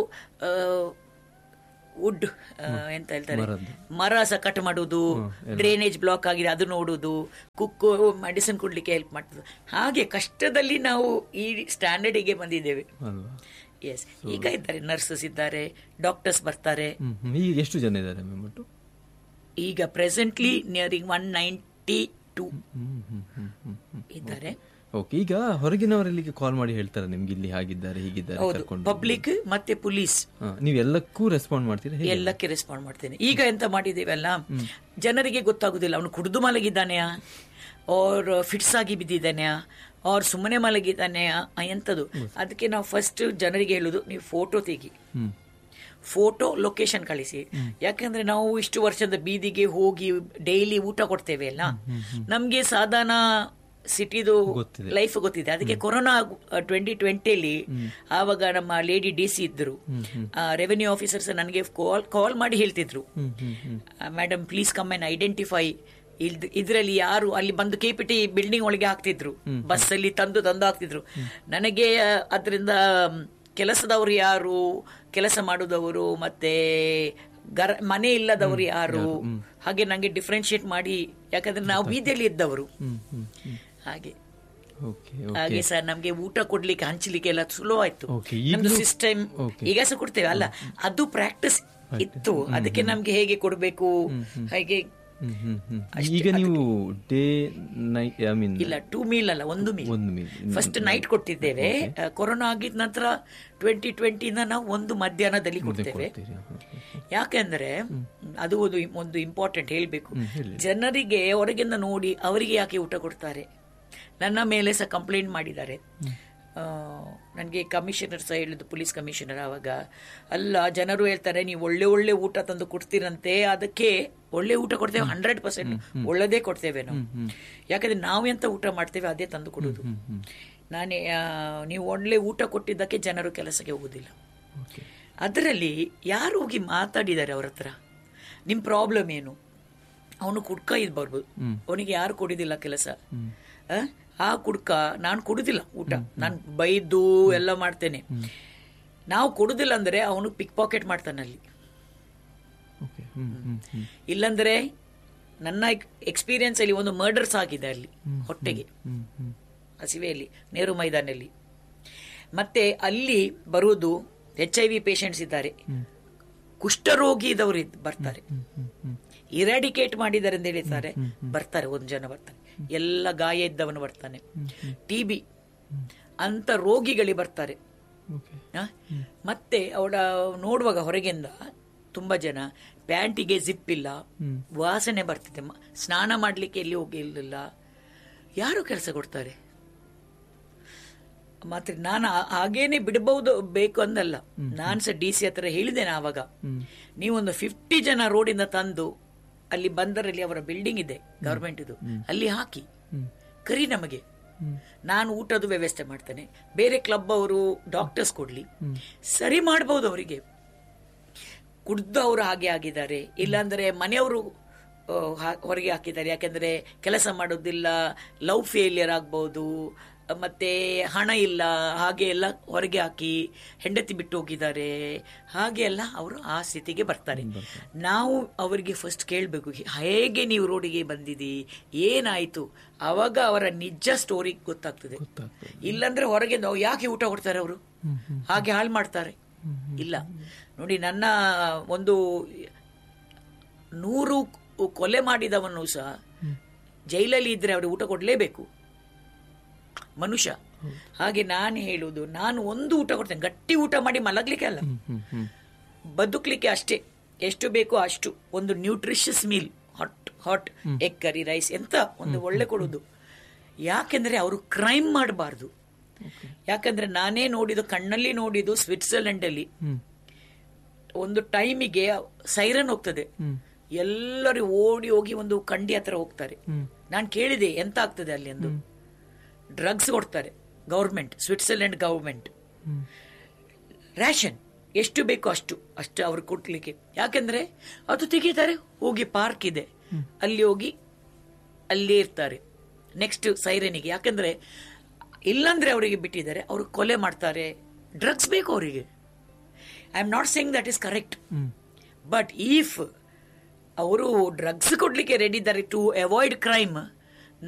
ವುಡ್ ಎಂತ ಹೇಳ್ತಾರೆ ಮರದ್ದು. ಮರ ಸಹ ಕಟ್ ಮಾಡುದು ಡ್ರೈನೇಜ್ ಬ್ಲಾಕ್ ಆಗಿದೆ ಅದು ನೋಡುದು ಕುಕ್ಕು ಮೆಡಿಸಿನ್ ಕೊಡ್ಲಿಕ್ಕೆ ಹೆಲ್ಪ್ ಮಾಡ್ತದೆ ಹಾಗೆ ಕಷ್ಟದಲ್ಲಿ ನಾವು ಈ ಸ್ಟ್ಯಾಂಡರ್ಡಿಗೆ ಬಂದಿದ್ದೇವೆ ಅಲ್ವಾ ಎಸ್ ಈಗ ಇದ್ದಾರೆ ನರ್ಸಸ್ ಇದ್ದಾರೆ ಡಾಕ್ಟರ್ಸ್ ಬರ್ತಾರೆ ಹ್ಮ್ ಹ್ಮ್. ಈಗ ಎಷ್ಟು ಜನ ಇದ್ದಾರೆ ಮ್ಯಾಮ್ ಒಟ್ಟು ಈಗ presently nearing one ninety two hmm hmm hmm hmm hmm ಇದ್ದಾರೆ ಓಕೆ ಈಗ ಹೊರಗಿನವರೆಲ್ಲಿಗೆ ಕಾಲ್ ಮಾಡಿ ಹೇಳ್ತಾರೆ ನಿಮ್ಗೆ ಇಲ್ಲಿ ಹಾಗಿದ್ದಾರೆ ಹೀಗಿದ್ದಾರೆ ಹೌದು ಕರ್ಕೊಂಡು ಪಬ್ಲಿಕ್ ಮತ್ತೆ ಪೊಲೀಸ್ ಹಾ, ನೀವು ಎಲ್ಲಕ್ಕೂ ರೆಸ್ಪಾಂಡ್ ಮಾಡ್ತೀರಾ ಹೇಗೆ? ಎಲ್ಲಕ್ಕೆ ರೆಸ್ಪಾಂಡ್ ಮಾಡ್ತೇನೆ ಈಗ ಎಂತ ಮಾಡಿದ್ದೇವಲ್ಲ ಜನರಿಗೆ ಗೊತ್ತಾಗುದಿಲ್ಲ ಅವನು ಕುಡಿದು ಮಲಗಿದ್ದಾನೆಯಾ ಅವ್ರ ಫಿಟ್ಸ್ ಆಗಿ ಬಿದ್ದಿದ್ದಾನೆಯಾ ಅವ್ರು ಸುಮ್ಮನೆ ಮಲಗಿದ್ದಾನೆಯಾ ಆ, ಎಂತದು ಅದಕ್ಕೆ ನಾವು ಫಸ್ಟ್ ಜನರಿಗೆ ಹೇಳುದು ನೀವು ಫೋಟೋ ತೆಗಿ ಹ್ಮ್ ಫೋಟೋ ಲೊಕೇಶನ್ ಕಳಿಸಿ ಯಾಕಂದ್ರೆ ನಾವು ಇಷ್ಟು ವರ್ಷದ ಬೀದಿಗೆ ಹೋಗಿ ಡೈಲಿ ಊಟ ಕೊಡ್ತೇವೆ ಅಲ್ಲ ನಮ್ಗೆ ಸಾಧಾರಣ ಸಿಟಿದು ಗೊತ್ತಿದೆ. ಲೈಫ್ ಗೊತ್ತಿದೆ ಅದಕ್ಕೆ ಕೊರೋನಾ ಟ್ವೆಂಟಿ ಟ್ವೆಂಟಿಯಲ್ಲಿ ಆವಾಗ ನಮ್ಮ ಲೇಡಿ ಡಿ ಸಿ ಇದ್ರು ರೆವೆನ್ಯೂ ಆಫೀಸರ್ಸ್ ನನಗೆ ಕಾಲ್ ಕಾಲ್ ಮಾಡಿ ಹೇಳ್ತಿದ್ರು hmm hmm hmm madam please come and identify ಇದರಲ್ಲಿ ಯಾರು ಅಲ್ಲಿ ಬಂದು ಕೆಪಿಟಿ ಬಿಲ್ಡಿಂಗ್ ಒಳಗೆ ಹಾಕ್ತಿದ್ರು ಬಸ್ ಅಲ್ಲಿ ತಂದು ತಂದು ಹಾಕ್ತಿದ್ರು ನನಗೆ ಅದರಿಂದ ಕೆಲಸದವರು ಯಾರು ಕೆಲಸ ಮಾಡುದವರು ಮತ್ತೆ ಗರ ಮನೆ ಇಲ್ಲದವರು ಯಾರು ಹಾಗೆ ನಂಗೆ ಡಿಫ್ರೆನ್ಶಿಯೇಟ್ ಮಾಡಿ ಯಾಕಂದ್ರೆ ನಾವು ಬೀದಿಯಲ್ಲಿ ಇದ್ದವರು ಹ್ಮ್ ಹ್ಮ್ ಹ್ಮ್ ಹಾಗೆ ಓಕೆ ಹಾಗೆ ಸರ್ ನಮ್ಗೆ ಊಟ ಕೊಡ್ಲಿಕ್ಕೆ ಹಂಚಲಿಕ್ಕೆ ಎಲ್ಲ ಸುಲಭ ಆಯ್ತು Okay, ನಮ್ದು ಈಗ್ಲೂ- ಸಿಸ್ಟಮ್ Okay. ಈಗ ಸಹ ಕೊಡ್ತೇವೆ ಅಲ್ಲ ಅದು ಪ್ರಾಕ್ಟೀಸ್ ಇತ್ತು ಅದಕ್ಕೆ ನಮ್ಗೆ ಹೇಗೆ ಕೊಡ್ಬೇಕು ಹಾಗೆ ಹ್ಮ್ ಹ್ಮ್ ಹ್ಮ್ ಈಗ ನೀವು ಡೇ ನೈಟ್ ಐ ಮೀನ್ ಇಲ್ಲ ಟೂ ಮೀಲ್ ಅಲ್ಲ ಒಂದು ಮೀಲ್ ಒಂದು ಮೀಲ್ ಫಸ್ಟ್ ನೈಟ್ ಕೊಟ್ಟಿದ್ದೇವೆ ಆ, ಕೊರೋನಾ ಆಗಿದ ನಂತರ ಟ್ವೆಂಟಿ ಟ್ವೆಂಟಿನ ನಾವು ಒಂದು ಮಧ್ಯಾಹ್ನದಲ್ಲಿ ಕೊಡ್ತೇವೆ ಕೊಡ್ತೀರಿ ಹಾ, ಹಾ, ಹಾ. ಯಾಕೆಂದ್ರೆ ಅದು ಒಂದು ಒಂದು ಇಂಪಾರ್ಟೆಂಟ್ ಹೇಳ್ಬೇಕು ಹ್ಮ್, ಹೇಳಿ. ಜನರಿಗೆ ಹೊರಗಿಂದ ನೋಡಿ ಅವರಿಗೆ ಯಾಕೆ ಊಟ ಕೊಡ್ತಾರೆ ನನ್ನ ಮೇಲೆ ಸಹ ಕಂಪ್ಲೇಂಟ್ ಮಾಡಿದ್ದಾರೆ ನನಗೆ ಕಮಿಷನರ್ ಸಹ ಹೇಳಿದ್ದು ಪೊಲೀಸ್ ಕಮಿಷನರ್ ಆವಾಗ ಅಲ್ಲ ಜನರು ಹೇಳ್ತಾರೆ ನೀವು ಒಳ್ಳೆ ಒಳ್ಳೆ ಊಟ ತಂದು ಕೊಡ್ತೀರಂತೆ ಅದಕ್ಕೆ ಒಳ್ಳೆ ಊಟ ಕೊಡ್ತೇವೆ ಹಂಡ್ರೆಡ್ ಪರ್ಸೆಂಟ್ ಒಳ್ಳೆದೇ ಕೊಡ್ತೇವೆ ನಾವು ಯಾಕಂದ್ರೆ ನಾವು ಎಂತ ಊಟ ಮಾಡ್ತೇವೆ ಅದೇ ತಂದು ಕೊಡುದು ನಾನೇ ಆ, ನೀವು ಒಳ್ಳೆ ಊಟ ಕೊಟ್ಟಿದ್ದಕ್ಕೆ ಜನರು ಕೆಲಸಕ್ಕೆ ಹೋಗುದಿಲ್ಲ ಓಕೆ ಅದರಲ್ಲಿ ಯಾರು ಹೋಗಿ ಮಾತಾಡಿದ್ದಾರೆ ಅವ್ರ ಹತ್ರ ನಿಮ್ ಪ್ರಾಬ್ಲಮ್ ಏನು ಅವನು ಕುಡ್ಕ ಇದ್ ಬರ್ಬೋದು ಅವನಿಗೆ ಯಾರು ಕೊಡಿದಿಲ್ಲ ಕೆಲಸ ಆ? ಆ ಕುಡ್ಕ ನಾನು ಕೊಡುದಿಲ್ಲ ಊಟ ನಾನು ಬೈದು ಎಲ್ಲ ಮಾಡ್ತೇನೆ ನಾವು ಕೊಡುದಿಲ್ಲ ಅಂದ್ರೆ ಅವನು ಪಿಕ್ ಪಾಕೆಟ್ ಮಾಡ್ತಾನೆ ಅಲ್ಲಿ ಓಕೆ ಹ್ಮ್ ಹ್ಮ್ ಹ್ಮ್ ಇಲ್ಲಂದ್ರೆ ನನ್ನ ಎಕ್ಸ್ಪೀರಿಯನ್ಸ್ ಅಲ್ಲಿ ಒಂದು ಮರ್ಡರ್ಸ್ ಆಗಿದೆ ಅಲ್ಲಿ ಹೊಟ್ಟೆಗೆ ಹ್ಮ್ ಹ್ಮ್ ಹಸಿವೆಯಲ್ಲಿ ನೆಹರು ಮೈದಾನಲ್ಲಿ ಮತ್ತೆ ಅಲ್ಲಿ ಬರುವುದು ಎಚ್ ಐ ವಿ ಪೇಷಂಟ್ಸ್ ಇದ್ದಾರೆ ಕುಷ್ಠರೋಗಿ ಇದ್ದವರು ಇದ್- ಬರ್ತಾರೆ ಹ್ಮ್ ಹ್ಮ್ ಹ್ಮ್ ಇರಾಡಿಕೇಟ್ ಮಾಡಿದ್ದಾರೆ ಅಂತ ಹೇಳಿದ್ದಾರೆ ಬರ್ತಾರೆ ಒಂದು ಜನ ಬರ್ತಾರೆ ಎಲ್ಲ ಗಾಯ ಇದ್ದವನು ಬರ್ತಾನೆ ಟಿ ಬಿ ಅಂತ ರೋಗಿಗಳಿಗೆ ಬರ್ತಾರೆ ಓಕೆ ಆ? ಮತ್ತೆ ಅವಳ ನೋಡುವಾಗ ಹೊರಗಿಂದ ತುಂಬಾ ಜನ ಪ್ಯಾಂಟಿಗೆ ಜಿಪ್ ಇಲ್ಲ ವಾಸನೆ ಬರ್ತಿದೆ ಮ- ಸ್ನಾನ ಮಾಡ್ಲಿಕ್ಕೆ ಎಲ್ಲಿ ಹೋಗಿರ್ಲಿಲ್ಲ ಯಾರು ಕೆಲಸ ಕೊಡ್ತಾರೆ ಮಾತ್ರ ನಾನು ಆ- ಹಾಗೇನೆ ಬಿಡಬಹುದು ಬೇಕು ಅಂದಲ್ಲ ನಾನು ಸಹ ಡಿ ಸಿ ಹತ್ರ ಹೇಳಿದ್ದೇನೆ ಆವಾಗ ನೀವೊಂದು ಫಿಫ್ಟಿ ಜನ ರೋಡಿಂದ ತಂದು ಅಲ್ಲಿ ಬಂದರಲ್ಲಿ ಅವರ ಬಿಲ್ಡಿಂಗ್ ಇದೆ ಗವರ್ಮೆಂಟ್ ಇದು ಅಲ್ಲಿ ಹಾಕಿ ಕರಿ ನಮಗೆ ನಾನು ಊಟದ ವ್ಯವಸ್ಥೆ ಮಾಡ್ತೇನೆ ಬೇರೆ ಕ್ಲಬ್ ಅವರು ಡಾಕ್ಟರ್ಸ್ ಕೊಡ್ಲಿ ಸರಿ ಮಾಡಬಹುದು ಅವರಿಗೆ ಕುಡ್ದು ಅವರು ಹಾಗೆ ಆಗಿದ್ದಾರೆ ಇಲ್ಲಾಂದ್ರೆ ಮನೆಯವರು ಆ, ಹಾ- ಹೊರಗೆ ಹಾಕಿದ್ದಾರೆ ಯಾಕೆಂದ್ರೆ ಕೆಲಸ ಮಾಡೋದಿಲ್ಲ ಲವ್ ಫೇಲಿಯರ್ ಆಗ್ಬಹುದು ಮತ್ತೆ ಹಣ ಇಲ್ಲ ಹಾಗೆ ಎಲ್ಲ ಹೊರಗೆ ಹಾಕಿ ಹೆಂಡತಿ ಬಿಟ್ಟು ಹೋಗಿದ್ದಾರೆ ಹಾಗೆ ಎಲ್ಲ ಅವರು ಆ ಸ್ಥಿತಿಗೆ ಬರ್ತಾರೆ ನಾವು ಅವರಿಗೆ ಫಸ್ಟ್ ಕೇಳಬೇಕು ಹೇಗೆ ನೀವು ರೋಡಿಗೆ ಬಂದಿದಿ ಏನಾಯ್ತು ಅವಾಗ ಅವರ ನಿಜ ಸ್ಟೋರಿ ಗೊತ್ತಾಗ್ತದೆ ಇಲ್ಲಂದ್ರೆ ಹೊರಗೆ ನಾವು ಯಾಕೆ ಊಟ ಕೊಡ್ತಾರೆ ಅವರು ಹಾಗೆ ಹಾಳು ಮಾಡ್ತಾರೆ ಇಲ್ಲ ನೋಡಿ ನನ್ನ ಒಂದು ನೂರು ಕೊಲೆ ಮಾಡಿದವನು ಸಹ ಜೈಲಲ್ಲಿ ಇದ್ರೆ ಅವ್ರಿಗೆ ಊಟ ಕೊಡಲೇಬೇಕು ಮನುಷ್ಯ ಹಾಗೆ ನಾನು ಹೇಳುವುದು ನಾನು ಒಂದು ಊಟ ಕೊಡ್ತೇನೆ ಗಟ್ಟಿ ಊಟ ಮಾಡಿ ಮಲಗ್ಲಿಕ್ಕೆ ಅಲ್ಲ ಬದುಕಲಿಕ್ಕೆ ಅಷ್ಟೇ ಎಷ್ಟು ಬೇಕೋ ಅಷ್ಟು ಒಂದು nutritious meal hot hot egg curry rice ಎಂತ ಒಂದು ಒಳ್ಳೆ ಕೊಡುದು ಯಾಕೆಂದ್ರೆ ಅವರು ಕ್ರೈಮ್ ಮಾಡಬಾರ್ದು ಯಾಕಂದ್ರೆ ನಾನೇ ನೋಡಿದ್ದು ಕಣ್ಣಲ್ಲಿ ನೋಡಿದ್ದು ಸ್ವಿಟ್ಜರ್ಲೆಂಡ್ ಅಲ್ಲಿ ಒಂದು ಟೈಮಿಗೆ ಸೈರನ್ ಹೋಗ್ತದೆ ಎಲ್ಲರೂ ಓಡಿ ಹೋಗಿ ಒಂದು ಕಂಡಿ ಹತ್ರ ಹೋಗ್ತಾರೆ ನಾನು ಕೇಳಿದೆ ಎಂತ ಆಗ್ತದೆ ಅಲ್ಲಿ ಎಂದು ಡ್ರಗ್ಸ್ ಕೊಡ್ತಾರೆ ಗೌರ್ಮೆಂಟ್ ಸ್ವಿಟ್ಜರ್ಲೆಂಡ್ ಗೌರ್ಮೆಂಟ್ ರ್ಯಾಷನ್ ಎಷ್ಟು ಬೇಕೋ ಅಷ್ಟು ಅಷ್ಟು ಅವ್ರು ಕೊಡ್ಲಿಕ್ಕೆ ಯಾಕಂದ್ರೆ ಅದು ತೆಗಿತಾರೆ ಹೋಗಿ ಪಾರ್ಕ್ ಇದೆ ಅಲ್ಲಿ ಹೋಗಿ ಅಲ್ಲೇ ಇರ್ತಾರೆ ನೆಕ್ಸ್ಟ್ ಸೈರನಿಗೆ ಯಾಕಂದ್ರೆ ಇಲ್ಲಂದ್ರೆ ಅವರಿಗೆ ಬಿಟ್ಟಿದ್ದಾರೆ ಅವರು ಕೊಲೆ ಮಾಡ್ತಾರೆ ಡ್ರಗ್ಸ್ ಬೇಕು ಅವರಿಗೆ I am not saying that is correct but if ಅವರು ಡ್ರಗ್ಸ್ ಕೊಡ್ಲಿಕ್ಕೆ ರೆಡಿ ಇದ್ದಾರೆ ಟು ಅವಾಯ್ಡ್ ಕ್ರೈಮ್